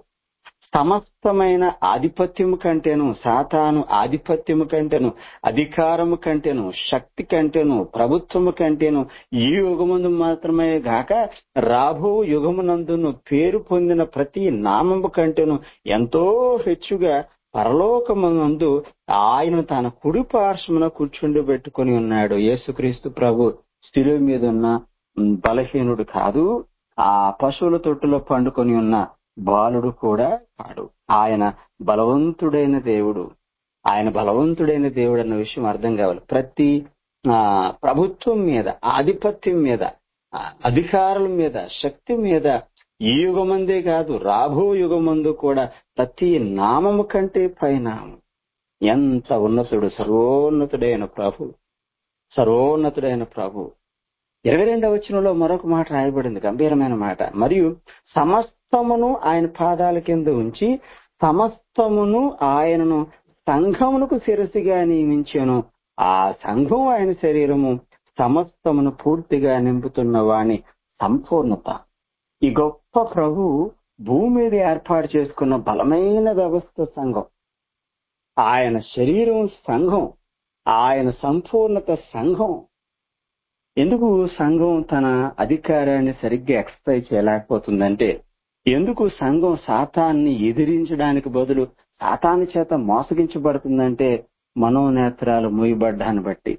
సమస్తమైన ఆధిపత్యము కంటేను సాతాను ఆధిపత్యము కంటేను అధికారము కంటేను శక్తి కంటేను ప్రభుత్వము కంటేను ఈ యుగముందు మాత్రమే గాక రాబో యుగమునందును పేరు పొందిన ప్రతి నామము కంటేను ఎంతో హెచ్చుగా పరలోకమందు ఆయన తన కుడి పార్శ్వమున కూర్చుండి పెట్టుకుని ఉన్నాడు యేసుక్రీస్తు ప్రభు స్థిర మీద ఉన్న ఉమ్, బలహీనుడు కాదు ఆ పశువుల తొట్టులో పండుకొని ఉన్న బాలుడు కూడా కాడు ఆయన బలవంతుడైన దేవుడు ఆయన బలవంతుడైన దేవుడు అన్న విషయం అర్థం కావాలి ప్రతి ఆ, ప్రభుత్వం మీద ఆధిపత్యం మీద ఆ, అధికారుల మీద శక్తి మీద ఈ యుగమందే కాదు రాబో యుగమందు కూడా ప్రతి నామము కంటే పైనామం ఎంత ఉన్నతుడు సర్వోన్నతుడైన ప్రభు సర్వోన్నతుడైన ప్రభు ఇరవై రెండవ వచనంలో మరొక మాట రాయబడింది గంభీరమైన మాట మరియు సమస్తమును ఆయన పాదాల కింద ఉంచి సమస్తమును ఆయనను సంఘమునకు శిరసిగా నియమించాను ఆ సంఘం ఆయన శరీరము సమస్తమును పూర్తిగా నింపుతున్న వాని సంపూర్ణత ఈ గొప్ప ప్రభు భూమి మీద ఏర్పాటు చేసుకున్న బలమైన వ్యవస్థ సంఘం ఆయన శరీరం సంఘం ఆయన సంపూర్ణత సంఘం ఎందుకు సంఘం తన అధికారాన్ని సరిగ్గా ఎక్సర్సైజ్ చేయలేకపోతుందంటే ఎందుకు సంఘం సాతాన్ని ఎదిరించడానికి బదులు సాతాను చేత మోసగించబడుతుందంటే మనోనేత్రాలు మూయబడ్డాన్ని బట్టి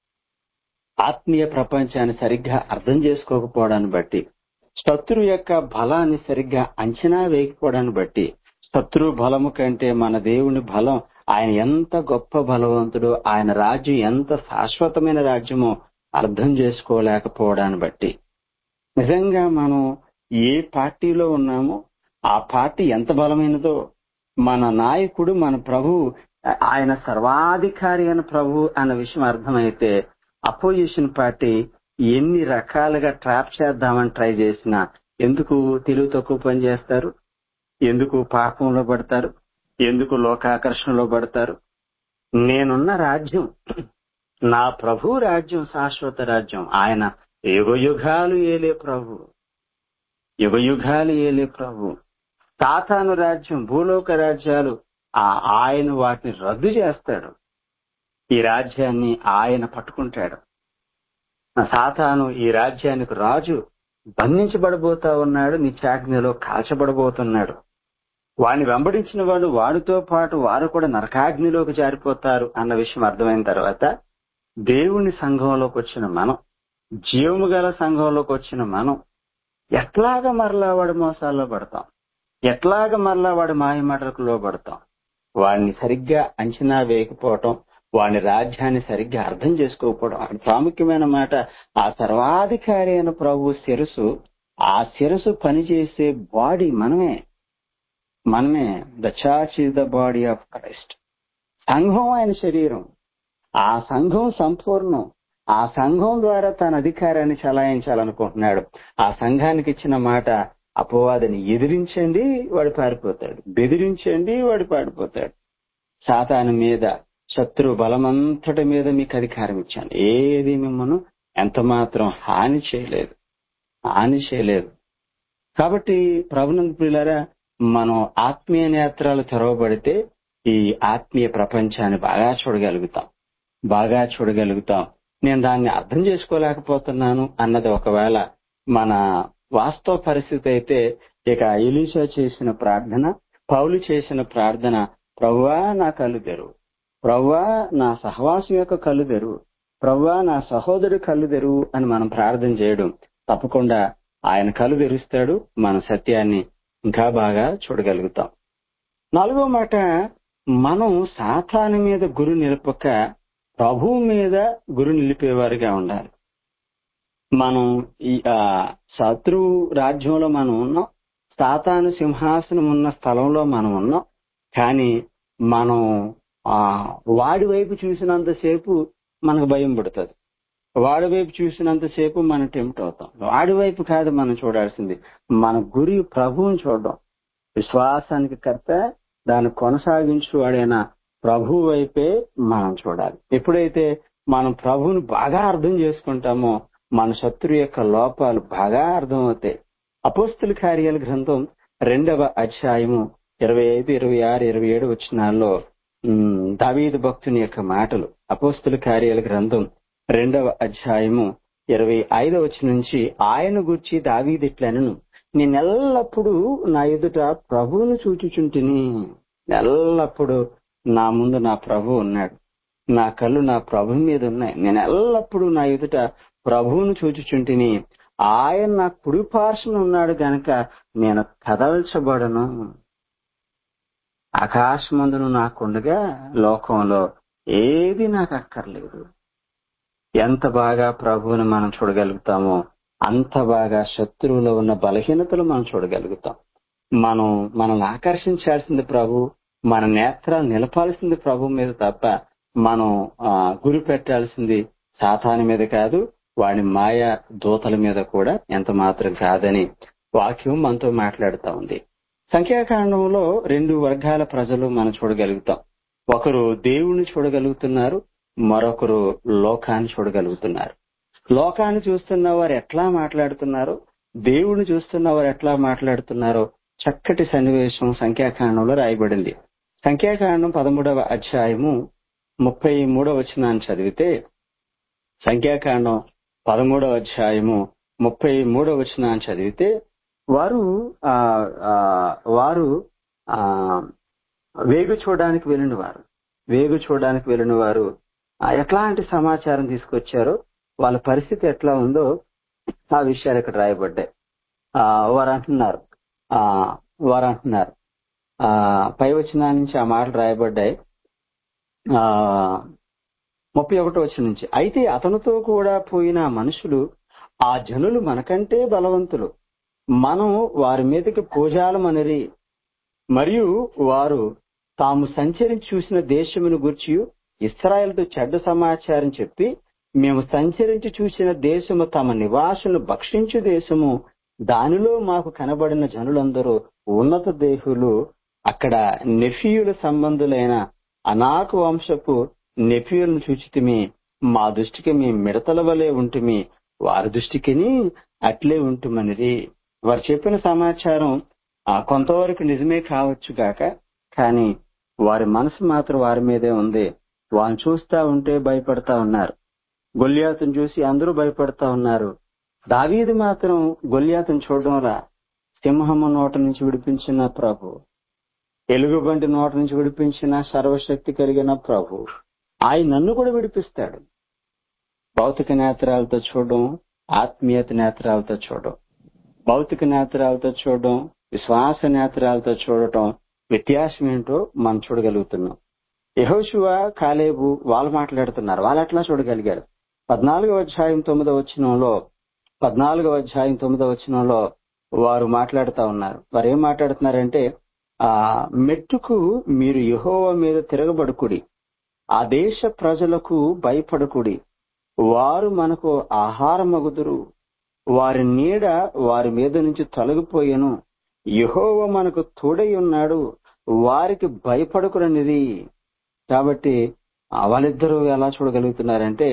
ఆత్మీయ ప్రపంచాన్ని సరిగ్గా అర్థం చేసుకోకపోవడాన్ని బట్టి శత్రు యొక్క బలాన్ని సరిగ్గా అంచనా వేయకపోవడాన్ని బట్టి శత్రు బలము కంటే మన దేవుని బలం ఆయన ఎంత గొప్ప బలవంతుడు ఆయన రాజ్యం ఎంత శాశ్వతమైన రాజ్యమో అర్థం చేసుకోలేకపోవడాన్ని బట్టి నిజంగా మనం ఏ పార్టీలో ఉన్నామో ఆ పార్టీ ఎంత బలమైనదో మన నాయకుడు మన ప్రభు ఆయన సర్వాధికారి అయిన ప్రభు అన్న విషయం అర్థమైతే అపోజిషన్ పార్టీ ఎన్ని రకాలుగా ట్రాప్ చేద్దామని ట్రై చేసినా ఎందుకు తెలివి తక్కువ పని చేస్తారు ఎందుకు పాపంలో పడతారు ఎందుకు లోకాకర్షణలో పడతారు నేనున్న రాజ్యం నా ప్రభు రాజ్యం శాశ్వత రాజ్యం ఆయన యుగ యుగాలు ఏలే ప్రభు యుగ యుగాలు ఏలే ప్రభు సాతాను రాజ్యం భూలోక రాజ్యాలు ఆ ఆయన వాటిని రద్దు చేస్తాడు ఈ రాజ్యాన్ని ఆయన పట్టుకుంటాడు సాతాను ఈ రాజ్యానికి రాజు బంధించబడబోతా ఉన్నాడు నిత్యాగ్నిలో కాల్చబడబోతున్నాడు వాడిని వెంబడించిన వాళ్ళు వాడితో పాటు వారు కూడా నరకాగ్నిలోకి జారిపోతారు అన్న విషయం అర్థమైన తర్వాత దేవుని సంఘంలోకి వచ్చిన మనం జీవము గల సంఘంలోకి వచ్చిన మనం ఎట్లాగ మరలా వాడి మోసాల్లో పడతాం ఎట్లాగ మరలా వాడి మాయమాటలకు లోపడతాం వాడిని సరిగ్గా అంచనా వేయకపోవటం వాని రాజ్యాన్ని సరిగ్గా అర్థం చేసుకోకపోవడం అక్కడ ప్రాముఖ్యమైన మాట ఆ సర్వాధికారి అయిన ప్రభు శిరసు ఆ శిరసు పనిచేసే బాడీ మనమే మనమే the church is the body of Christ సంఘం ఆయన శరీరం ఆ సంఘం సంపూర్ణం ఆ సంఘం ద్వారా తన అధికారాన్ని చలాయించాలనుకుంటున్నాడు ఆ సంఘానికి ఇచ్చిన మాట అపవాదిని ఎదిరించండి వాడు పారిపోతాడు బెదిరించండి వాడు పారిపోతాడు సాతాను మీద శత్రు బలమంతటి మీద మీకు అధికారం ఇచ్చాను ఏది మిమ్మల్ని ఎంత మాత్రం హాని చేయలేదు హాని చేయలేదు కాబట్టి ప్రభునంద ప్రియులారా మనం ఆత్మీయ నేత్రాలు తెరవబడితే ఈ ఆత్మీయ ప్రపంచాన్ని బాగా చూడగలుగుతాం బాగా చూడగలుగుతాం నేను దాన్ని అర్థం చేసుకోలేకపోతున్నాను అన్నది ఒకవేళ మన వాస్తవ పరిస్థితి అయితే ఇక ఎలీషా చేసిన ప్రార్థన పౌలు చేసిన ప్రార్థన ప్రవ్వా నా కళ్ళు తెరువు ప్రవ్వా నా సహవాసం యొక్క కళ్ళు తెరువు ప్రవ్వా నా సహోదరు కళ్ళు తెరువు అని మనం ప్రార్థన చేయడం తప్పకుండా ఆయన కళ్ళు తెరుస్తాడు మన సత్యాన్ని ఇంకా బాగా చూడగలుగుతాం నాలుగో మాట మనం సాతాను మీద గురి నిలపక ప్రభువు మీద గురి నిలిపేవారిగా ఉండాలి మనం ఈ శత్రువు రాజ్యంలో మనం ఉన్నాం సాతాను సింహాసనం ఉన్న స్థలంలో మనం ఉన్నాం కానీ మనం ఆ వాడి వైపు చూసినంతసేపు మనకు భయం పుడుతుంది వాడి వైపు చూసినంతసేపు మనం టెంప్ట్ అవుతాం వాడి వైపు కాదు మనం చూడాల్సింది మన గురి ప్రభువుని చూడడం విశ్వాసానికి కర్త దాన్ని కొనసాగించు వాడైనా ప్రభు వైపే మనం చూడాలి ఎప్పుడైతే మనం ప్రభువుని బాగా అర్థం చేసుకుంటామో మన శత్రు యొక్క లోపాలు బాగా అర్థమవుతాయి అపోస్తుల కార్యాల గ్రంథం రెండవ అధ్యాయము ఇరవై ఐదు ఇరవై ఆరు ఇరవై ఏడు వచ్చినాల్లో దావీదు భక్తుని యొక్క మాటలు అపోస్తుల కార్యాల గ్రంథం రెండవ అధ్యాయము ఇరవై ఐదవ వచ్చి నుంచి ఆయన గుర్చి దావీదిట్లను నేనెల్లప్పుడూ నా ఎదుట ప్రభువును చూచుచుంటిని ఎల్లప్పుడూ నా ముందు నా ప్రభు ఉన్నాడు నా కళ్ళు నా ప్రభు మీద ఉన్నాయి నేను ఎల్లప్పుడూ నా ఎదుట ప్రభువును చూచుచుంటిని ఆయన నా కుడి పార్శ్వన ఉన్నాడు గనక నేను కదల్చబడను ఆకాశమందును నాకుండగా లోకంలో ఏది నాకు అక్కర్లేదు ఎంత బాగా ప్రభువుని మనం చూడగలుగుతామో అంత బాగా శత్రువులో ఉన్న బలహీనతలు మనం చూడగలుగుతాం మనం మనల్ని ఆకర్షించాల్సింది ప్రభు మన నేత్రాలు నిలపాల్సింది ప్రభు మీద తప్ప మనం గురి పెట్టాల్సింది సాతాని మీద కాదు వాడి మాయ దూతల మీద కూడా ఎంత మాత్రం కాదని వాక్యం మనతో మాట్లాడుతూ ఉంది సంఖ్యాకాండంలో రెండు వర్గాల ప్రజలు మనం చూడగలుగుతాం ఒకరు దేవుణ్ణి చూడగలుగుతున్నారు మరొకరు లోకాన్ని చూడగలుగుతున్నారు లోకాన్ని చూస్తున్న వారు ఎట్లా మాట్లాడుతున్నారో దేవుణ్ణి చూస్తున్న వారు ఎట్లా మాట్లాడుతున్నారో చక్కటి సన్నివేశం సంఖ్యాకాండంలో రాయబడింది సంఖ్యాకాండం పదమూడవ అధ్యాయము ముప్పై మూడవ వచనాన్ని చదివితే సంఖ్యాకాండం పదమూడవ అధ్యాయము ముప్పై మూడవ వచనాన్ని చదివితే వారు ఆ ఆ, వారు ఆ వేగు చూడడానికి వెళ్ళిన వారు వేగు చూడడానికి వెళ్ళిన వారు ఆ, ఎట్లాంటి సమాచారం తీసుకొచ్చారో వాళ్ళ పరిస్థితి ఎట్లా ఉందో ఆ విషయాలు ఇక్కడ రాయబడ్డాయి ఆ, వారు అంటున్నారు ఆ, వారు అంటున్నారు ఆ, పై వచనాల నుంచి ఆ మాటలు రాయబడ్డాయి ఆ ముప్పై ఒకటో వచ్చిన నుంచి అయితే అతనితో కూడా పోయిన ఆ మనుషులు ఆ జనులు మనకంటే బలవంతులు మనం వారి మీదకి పూజాలమనరి మరియు వారు తాము సంచరించి చూసిన దేశమును గూర్చి ఇస్రాయేల్తో చెడ్డ సమాచారం చెప్పి మేము సంచరించి చూసిన దేశము తమ నివాసులను భక్షించు దేశము దానిలో మాకు కనబడిన జనులందరూ ఉన్నత దేహులు అక్కడ నెఫియుల సంబంధులైన అనాకు వంశపు నెఫియులను చూచితిమి మా దృష్టికి మీ మిడతల వలె ఉంటుమి వారి దృష్టికిని అట్లే ఉంటుమనిది వారు చెప్పిన సమాచారం ఆ, కొంతవరకు నిజమే కావచ్చు గాక కానీ వారి మనసు మాత్రం వారి మీదే ఉంది వాళ్ళని చూస్తా ఉంటే భయపడతా ఉన్నారు గొల్యాతును చూసి అందరూ భయపడతా ఉన్నారు దావీదు మాత్రం గొల్యాతును చూడడంలా సింహము నోట నుంచి విడిపించిన ప్రభు ఎలుగుబంటి నోట నుంచి విడిపించిన సర్వశక్తి కలిగిన ప్రభు ఆయన నన్ను కూడా విడిపిస్తాడు భౌతిక నేత్రాలతో చూడడం ఆత్మీయత నేత్రాలతో చూడడం భౌతిక నేత్రాలతో చూడడం విశ్వాస నేత్రాలతో చూడటం వ్యత్యాసం ఏంటో మనం చూడగలుగుతున్నాం యహోశివ కాలేబు వాళ్ళు మాట్లాడుతున్నారు వాళ్ళు ఎట్లా చూడగలిగారు పద్నాలుగవ అధ్యాయం తొమ్మిదవ వచనంలో పద్నాలుగవ అధ్యాయం తొమ్మిదవ వచనంలో వారు మాట్లాడుతా ఉన్నారు వారు ఏం మాట్లాడుతున్నారంటే ఆ మెట్టుకు మీరు యెహోవ మీద తిరగబడుకుడి ఆ దేశ ప్రజలకు భయపడకుడి వారు మనకు ఆహారమగుదురు వారి నీడ వారి మీద నుంచి తొలగిపోయెను యెహోవ మనకు తోడై ఉన్నాడు వారికి భయపడకురనిది కాబట్టి ఆ వాళ్ళిద్దరూ ఎలా చూడగలుగుతున్నారంటే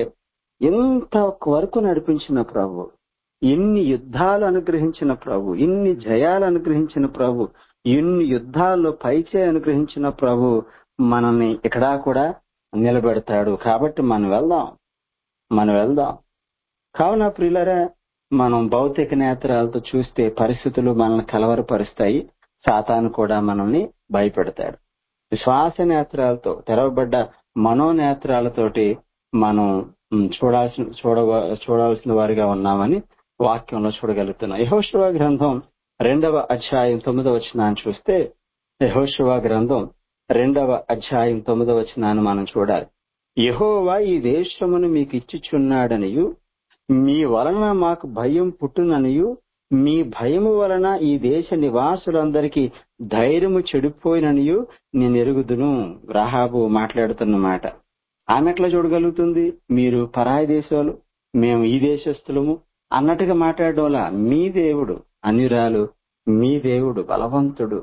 ఇంత వరకు నడిపించిన ప్రభు ఇన్ని యుద్ధాలు అనుగ్రహించిన ప్రభు ఇన్ని జయాలు అనుగ్రహించిన ప్రభు ఇన్ని యుద్ధాల్లో పైచే అనుగ్రహించిన ప్రభు మనల్ని ఇక్కడా కూడా నిలబెడతాడు కాబట్టి మనం వెళ్దాం మనం వెళ్దాం కావున ప్రియులరా మనం భౌతిక నేత్రాలతో చూస్తే పరిస్థితులు మనల్ని కలవరపరుస్తాయి సాతాను కూడా మనల్ని భయపెడతాడు విశ్వాస నేత్రాలతో తెరవబడ్డ మనోనేత్రాలతోటి మనం ఉమ్, చూడాల్సిన చూడవ చూడాల్సిన వారిగా ఉన్నామని వాక్యంలో చూడగలుగుతున్నాం యహోశివ గ్రంథం రెండవ అధ్యాయం తొమ్మిదవ వచనాన్ని చూస్తే యహోశివ గ్రంథం రెండవ అధ్యాయం తొమ్మిదవ వచనాన్ని మనం చూడాలి యెహోవా ఈ దేశమును మీకు ఇచ్చిచున్నాడనియు మీ వలన మాకు భయం పుట్టుననియు మీ భయము వలన ఈ దేశ నివాసులందరికీ ధైర్యము చెడిపోయిననియు నేను ఎరుగుదును రాహాబు మాట్లాడుతున్న మాట ఆమె ఎట్లా చూడగలుగుతుంది మీరు పరాయి దేశాలు మేము ఈ దేశస్థులము అన్నట్టుగా మాట్లాడడంలా మీ దేవుడు అన్యురాలు మీ దేవుడు బలవంతుడు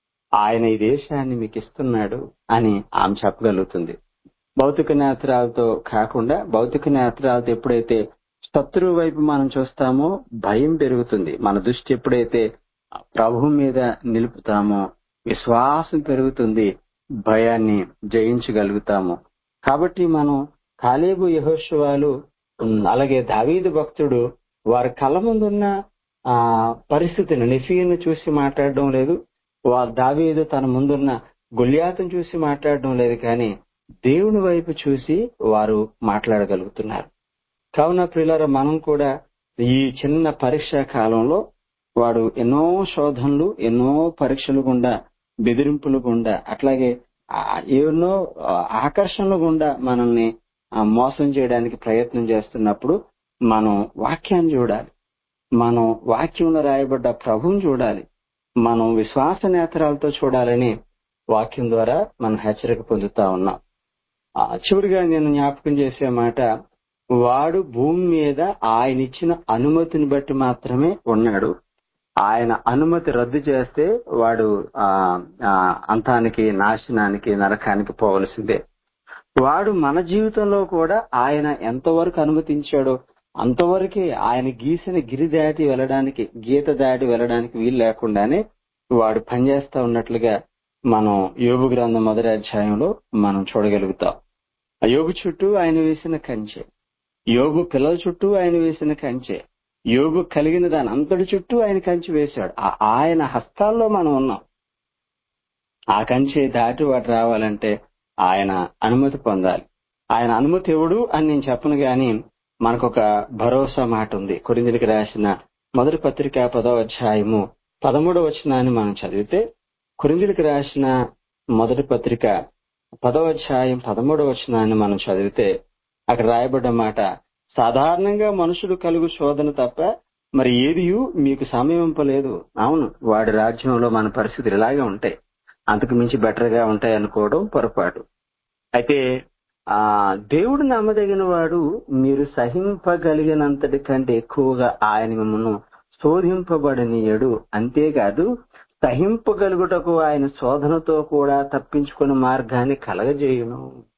ఆయన ఈ దేశాన్ని మీకు ఇస్తున్నాడు అని ఆమె చెప్పగలుగుతుంది భౌతిక నేత్రాలతో కాకుండా భౌతిక నేత్రాలతో ఎప్పుడైతే శత్రువు వైపు మనం చూస్తామో భయం పెరుగుతుంది మన దృష్టి ఎప్పుడైతే ప్రభు మీద నిలుపుతామో విశ్వాసం పెరుగుతుంది భయాన్ని జయించగలుగుతాము కాబట్టి మనం కాలేబు యహోశివాలు ఉమ్, అలాగే దావీదు భక్తుడు వారి కళ్ళ ముందున్న ఆ పరిస్థితిని నిఫీని చూసి మాట్లాడడం లేదు వారు దావీదు తన ముందున్న గుళ్యాతను చూసి మాట్లాడడం లేదు కానీ దేవుని వైపు చూసి వారు మాట్లాడగలుగుతున్నారు కావున ప్రియులారా మనం కూడా ఈ చిన్న పరీక్షా కాలంలో వాడు ఎన్నో శోధనలు ఎన్నో పరీక్షలు గుండా బెదిరింపులు గుండా అట్లాగే ఆ ఎన్నో ఆ, ఆకర్షణలు గుండా మనల్ని ఆ, మోసం చేయడానికి ప్రయత్నం చేస్తున్నప్పుడు మనం వాక్యాన్ని చూడాలి మనం వాక్యంలో రాయబడ్డ ప్రభువుని చూడాలి మనం విశ్వాస నేత్రాలతో చూడాలని వాక్యం ద్వారా మనం హెచ్చరిక పొందుతా ఉన్నాం ఆ, చివరిగా నేను జ్ఞాపకం చేసే మాట వాడు భూమి మీద ఆయన ఇచ్చిన అనుమతిని బట్టి మాత్రమే ఉన్నాడు ఆయన అనుమతి రద్దు చేస్తే వాడు ఆ ఆ, అంతానికి నాశనానికి నరకానికి పోవలసిందే వాడు మన జీవితంలో కూడా ఆయన ఎంతవరకు అనుమతించాడో అంతవరకే ఆయన గీసిన గిరి దాటి వెళ్ళడానికి గీత దాటి వెళ్ళడానికి వీలు లేకుండానే వాడు పనిచేస్తా ఉన్నట్లుగా మనం యోగు గ్రంథం మొదటి అధ్యాయంలో మనం చూడగలుగుతాం ఆ యోగు చుట్టూ ఆయన వేసిన కంచె యోగు పిల్లల చుట్టూ ఆయన వేసిన కంచె యోగు కలిగిన దాని అంతటి చుట్టూ ఆయన కంచె వేశాడు ఆ- ఆయన హస్తాల్లో మనం ఉన్నాం ఆ కంచె దాటి వాడు రావాలంటే ఆయన అనుమతి పొందాలి ఆయన అనుమతి ఎవడు అని నేను చెప్పను గాని మనకొక భరోసా మాట ఉంది కొరిందులకు రాసిన మొదటి పత్రిక పదవ అధ్యాయము పదమూడవ వచనాన్ని మనం చదివితే కొరిందులకు రాసిన మొదటి పత్రిక పదవ అధ్యాయం పదమూడవ వచనాన్ని మనం చదివితే అక్కడ రాయబడ్డ మాట సాధారణంగా మనుషులు కలుగు శోధన తప్ప మరి ఏదియు మీకు సమయింపలేదు అవును వాడి రాజ్యంలో మన పరిస్థితులు ఇలాగే ఉంటాయి అంతకు మించి బెటర్ గా ఉంటాయి అనుకోవడం పొరపాటు అయితే ఆ దేవుడు నమ్మదగిన వాడు మీరు సహింపగలిగినంతటి కంటే ఎక్కువగా ఆయన మిమ్మల్ని శోధింపబడనీయడు అంతేకాదు సహింపగలుగుటకు ఆయన శోధనతో కూడా తప్పించుకునే మార్గాన్ని కలగజేయును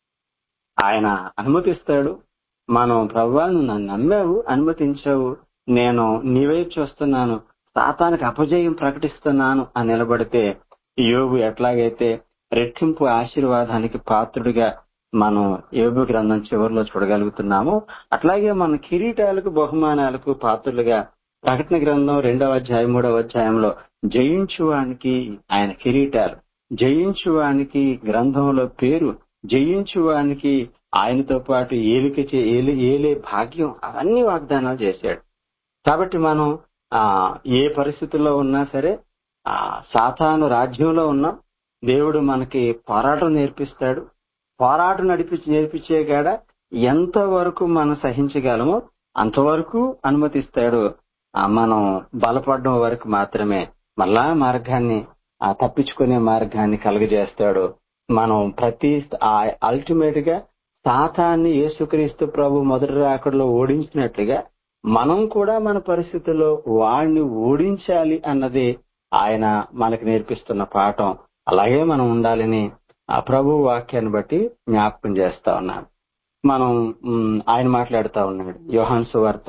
ఆయన అనుమతిస్తాడు మనం ప్రవ్వా నువ్వు నన్ను నమ్మావు అనుమతించావు నేను నీ వైపు చూస్తున్నాను సాతానికి అపజయం ప్రకటిస్తున్నాను అని నిలబడితే యోగు ఎట్లాగైతే రెట్టింపు ఆశీర్వాదానికి పాత్రుడిగా మనం యోగు గ్రంథం చివరిలో చూడగలుగుతున్నామో అట్లాగే మన కిరీటాలకు బహుమానాలకు పాత్రులుగా ప్రకటన గ్రంథం రెండవ అధ్యాయం మూడవ అధ్యాయంలో జయించువానికి ఆయన కిరీటాలు జయించువానికి గ్రంథంలో పేరు జయించువానికి ఆయనతో పాటు ఏలిక చే- ఏలి- ఏలే భాగ్యం అవన్నీ వాగ్దానాలు చేశాడు కాబట్టి మనం ఆ ఏ పరిస్థితుల్లో ఉన్నా సరే ఆ సాతాను రాజ్యంలో ఉన్నాం దేవుడు మనకి పోరాటం నేర్పిస్తాడు పోరాటం నడిపించి నేర్పించే కాడ ఎంత వరకు మనం సహించగలమో అంతవరకు అనుమతిస్తాడు ఆ మనం బలపడడం వరకు మాత్రమే మళ్ళా మార్గాన్ని ఆ తప్పించుకునే మార్గాన్ని కలుగజేస్తాడు మనం ప్రతి అల్టిమేట్ గా సాతాన్ని యేసుక్రీస్తు ప్రభు మొదటి రాకడలో ఓడించినట్లుగా మనం కూడా మన పరిస్థితుల్లో వాడిని ఓడించాలి అన్నది ఆయన మనకు నేర్పిస్తున్న పాఠం అలాగే మనం ఉండాలని ఆ ప్రభు వాక్యాన్ని బట్టి జ్ఞాపకం చేస్తా ఉన్నాను మనం మ్, ఆయన మాట్లాడుతా ఉన్నాడు యోహాన్ సువార్త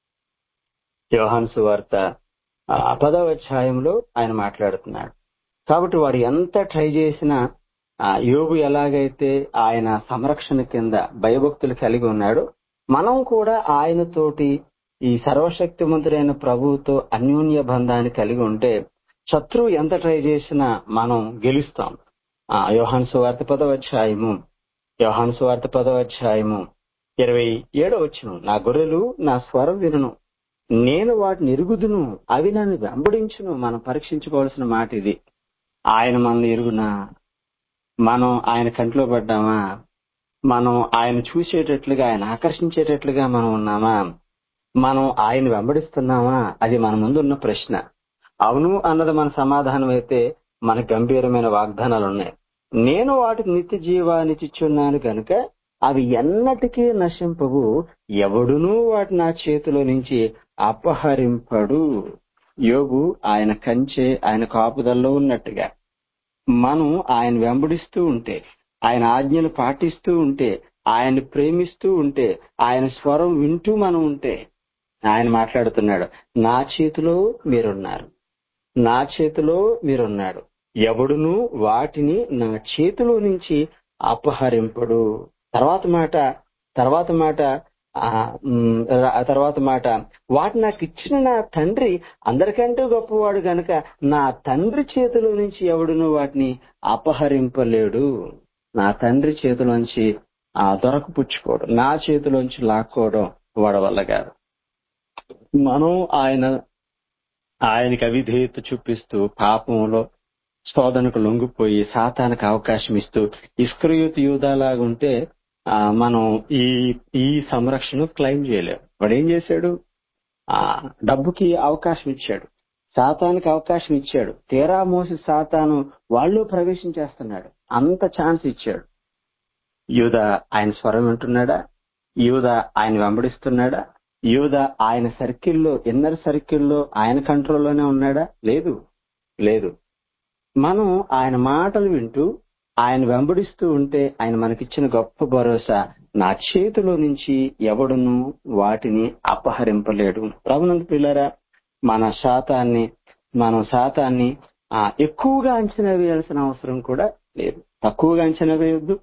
యోహాన్ సువార్త ఆ, పదవ అధ్యాయంలో ఆయన మాట్లాడుతున్నాడు కాబట్టి వాడు ఎంత ట్రై చేసినా ఆ, యోగు ఎలాగైతే ఆయన సంరక్షణ కింద భయభక్తులు కలిగి ఉన్నాడో మనం కూడా ఆయనతోటి ఈ సర్వశక్తిమంతుడైన ప్రభువుతో అన్యోన్య బంధాన్ని కలిగి ఉంటే శత్రువు ఎంత ట్రై చేసినా మనం గెలుస్తాం ఆ యోహాన్ సువార్త పదవ అధ్యాయము యోహాన్ సువార్త పదవ అధ్యాయము ఇరవై ఏడో వచ్చును నా గొర్రెలు నా స్వరం వినును నేను వాటిని ఎరుగుదును అవి నన్ను వెంబడించును మనం పరీక్షించుకోవాల్సిన మాట ఇది ఆయన మనల్ని ఎరుగునా మనం ఆయన కంట్లో పడ్డామా మనం ఆయన చూసేటట్లుగా ఆయన ఆకర్షించేటట్లుగా మనం ఉన్నామా మనం ఆయన వెంబడిస్తున్నామా అది మన ముందున్న ప్రశ్న అవును అన్నది మన సమాధానం అయితే మన గంభీరమైన వాగ్దానాలు ఉన్నాయి నేను వాటికి నిత్య జీవానిచ్చిచున్నాను గనుక అవి ఎన్నటికీ నశింపవు ఎవడునూ వాటి నా చేతిలో నుంచి అపహరింపడు యోగు ఆయన కంచె ఆయన కాపుదల్లో ఉన్నట్టుగా మనం ఆయన వెంబడిస్తూ ఉంటే ఆయన ఆజ్ఞలు పాటిస్తూ ఉంటే ఆయన ప్రేమిస్తూ ఉంటే ఆయన స్వరం వింటూ మనం ఉంటే ఆయన మాట్లాడుతున్నాడు నా చేతిలో మీరున్నారు నా చేతిలో మీరున్నాడు ఎవడును వాటిని నా చేతిలో నుంచి అపహరింపడు తర్వాత మాట తర్వాత మాట ఆ ఉమ్, ఆ తర్వాత మాట వాటి నాకు ఇచ్చిన నా తండ్రి అందరికంటే గొప్పవాడు గనుక నా తండ్రి చేతిలో నుంచి ఎవడును వాటిని అపహరింపలేడు నా తండ్రి చేతిలోంచి ఆ దొరకపుచ్చుకోవడం నా చేతిలోంచి లాక్కోవడం వాడి వల్ల కాదు మనం ఆయన ఆయనకి అవిధేయత చూపిస్తూ పాపంలో శోధనకు లొంగిపోయి సాతానికి అవకాశం ఇస్తూ ఇస్క్రయోతు యూదాలాగా ఉంటే ఆ, మనం ఈ ఈ సంరక్షణ క్లెయిమ్ చేయలేం వాడు ఏం చేశాడు ఆ డబ్బుకి అవకాశం ఇచ్చాడు సాతానికి అవకాశం ఇచ్చాడు తీరా మోసి సాతాను వాళ్ళు ప్రవేశించేస్తున్నాడు అంత ఛాన్స్ ఇచ్చాడు యూద ఆయన స్వరం వింటున్నాడా యూద ఆయన వెంబడిస్తున్నాడా యూద ఆయన సర్కిల్లో ఇన్నర్ సర్కిల్లో ఆయన కంట్రోల్లోనే ఉన్నాడా లేదు లేదు మనం ఆయన మాటలు వింటూ ఆయన వెంబడిస్తూ ఉంటే ఆయన మనకిచ్చిన గొప్ప భరోసా నా చేతిలో నుంచి ఎవడును వాటిని అపహరింపలేడు ప్రభునందు పిల్లరా మన శాతాన్ని మనం శాతాన్ని ఆ, ఎక్కువగా అంచనా వేయాల్సిన అవసరం కూడా లేదు తక్కువగా అంచనా వేయొద్దు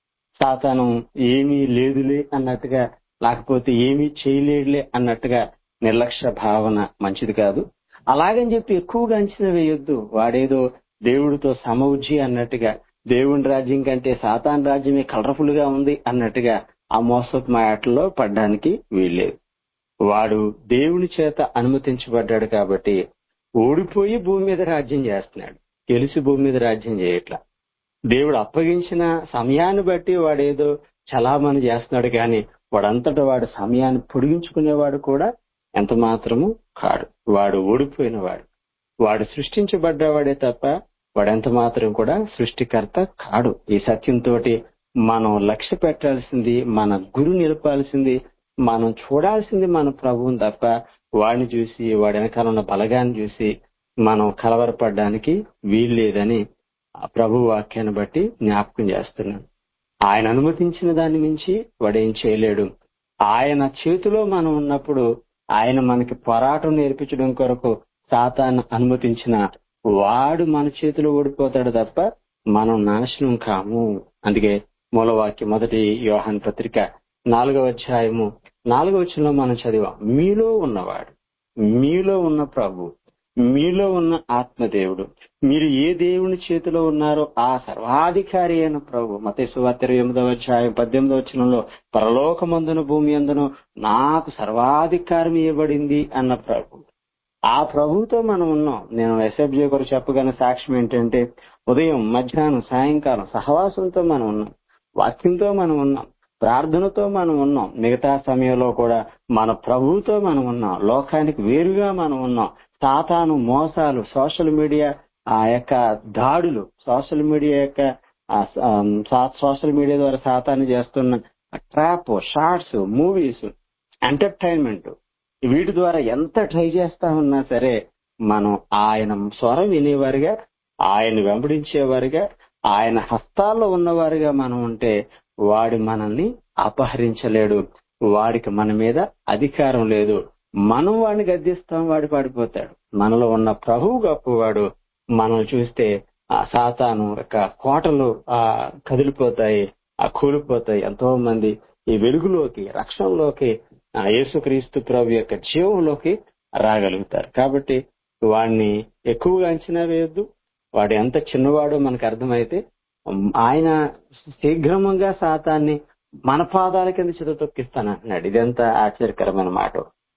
సాతాను ఏమీ లేదులే అన్నట్టుగా లేకపోతే ఏమీ చేయలేడులే అన్నట్టుగా నిర్లక్ష్య భావన మంచిది కాదు అలాగని చెప్పి ఎక్కువగా అంచనా వేయొద్దు వాడేదో దేవుడితో సమవుజ్జి అన్నట్టుగా దేవుని రాజ్యం కంటే సాతాన్ రాజ్యమే కలర్ఫుల్ గా ఉంది అన్నట్టుగా ఆ మోసపు మాటల్లో పడ్డానికి వీల్లేదు వాడు దేవుని చేత అనుమతించబడ్డాడు కాబట్టి ఓడిపోయి భూమి మీద రాజ్యం చేస్తున్నాడు గెలిచి భూమి మీద రాజ్యం చేయట్లా దేవుడు అప్పగించిన సమయాన్ని బట్టి వాడేదో చలామణి చేస్తున్నాడు కానీ వాడంతటా వాడు సమయాన్ని పొడిగించుకునేవాడు కూడా ఎంత మాత్రము కాడు వాడు ఓడిపోయిన వాడు వాడు సృష్టించబడ్డవాడే తప్ప వాడెంత మాత్రం కూడా సృష్టికర్త కాడు ఈ సత్యంతో మనం లక్ష్య పెట్టాల్సింది మన గురు నిలపాల్సింది మనం చూడాల్సింది మన ప్రభువుని తప్ప వాడిని చూసి వాడి వెనకాల ఉన్న బలగాన్ని చూసి మనం కలవరపడడానికి వీల్లేదని ఆ ప్రభు వాక్యాన్ని బట్టి జ్ఞాపకం చేస్తున్నాను ఆయన అనుమతించిన దాన్ని మించి వాడేం చేయలేడు ఆయన చేతిలో మనం ఉన్నప్పుడు ఆయన మనకి పోరాటం నేర్పించడం కొరకు సాతాన్ని అనుమతించిన వాడు మన చేతిలో ఓడిపోతాడు తప్ప మనం నాశనం కాము అందుకే మూలవాక్యం మొదటి యోహాన్ పత్రిక నాలుగవ అధ్యాయము నాలుగవ వచనంలో మనం చదివాం మీలో ఉన్నవాడు మీలో ఉన్న ప్రభు మీలో ఉన్న ఆత్మదేవుడు మీరు ఏ దేవుని చేతిలో ఉన్నారో ఆ సర్వాధికారి అయిన ప్రభు మతేశ్వార్త ఇరవై ఎనిమిదవ అధ్యాయం పద్దెనిమిదవ వచనంలో పరలోకమందున భూమి అందును నాకు సర్వాధికారం ఇవ్వబడింది అన్న ప్రభు ఆ ప్రభుతో మనం ఉన్నాం నేను ఎస్ఎఫ్జే కొరకు చెప్పగల సాక్ష్యం ఏంటంటే ఉదయం మధ్యాహ్నం సాయంకాలం సహవాసంతో మనం ఉన్నాం వాక్యంతో మనం ఉన్నాం ప్రార్థనతో మనం ఉన్నాం మిగతా సమయంలో కూడా మన ప్రభువుతో మనం ఉన్నాం లోకానికి వేరుగా మనం ఉన్నాం సాతాను మోసాలు సోషల్ మీడియా ఆ యొక్క దాడులు సోషల్ మీడియా యొక్క ఆ స- ఆ సా- సోషల్ మీడియా ద్వారా సాతాను చేస్తున్న ట్రాప్ షార్ట్స్ మూవీస్ ఎంటర్టైన్మెంట్ వీటి ద్వారా ఎంత ట్రై చేస్తా ఉన్నా సరే మనం ఆయన స్వరం వినేవారుగా ఆయన వెంబడించేవారుగా ఆయన హస్తాల్లో ఉన్నవారుగా మనం ఉంటే వాడి మనల్ని అపహరించలేడు వాడికి మన మీద అధికారం లేదు మనం వాడిని గద్దిస్తాం వాడు పడిపోతాడు మనలో ఉన్న ప్రభువు గొప్పవాడు మనం చూస్తే ఆ సాతాను యొక్క కోటలు ఆ కదిలిపోతాయి ఆ కూలిపోతాయి ఎంతో మంది ఈ వెలుగులోకి రక్షణలోకి ఆ యేసుక్రీస్తు ప్రభు యొక్క జీవంలోకి రాగలుగుతారు కాబట్టి వాడిని ఎక్కువగా అంచనా వేయొద్దు వాడు ఎంత చిన్నవాడో మనకు అర్థమైతే ఉమ్, ఆయన శీఘ్రముగా సాతాన్ని మన పాదాల కింద చితతొక్కిస్తానంటున్నాడు ఇదెంత ఆశ్చర్యకరమైన మాట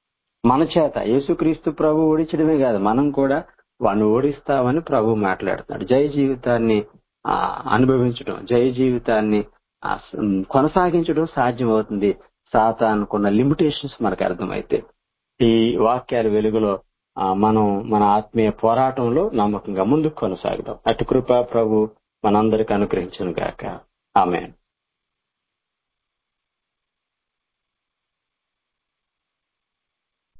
మన చేత యేసుక్రీస్తు ప్రభు ఓడించడమే కాదు మనం కూడా వాడిని ఓడిస్తామని ప్రభు మాట్లాడుతున్నాడు జయ జీవితాన్ని ఆ, అనుభవించడం జయ జీవితాన్ని ఆ, ఉమ్, కొనసాగించడం సాధ్యమవుతుంది సాతానుకున్న లిమిటేషన్స్ మనకు అర్థమైతే ఈ వాక్యాల వెలుగులో ఆ, మనం మన ఆత్మీయ పోరాటంలో నమ్మకంగా ముందుకు కొనసాగుదాం అటు కృప ప్రభు మనందరికి అనుగ్రహించను గాక ఆమె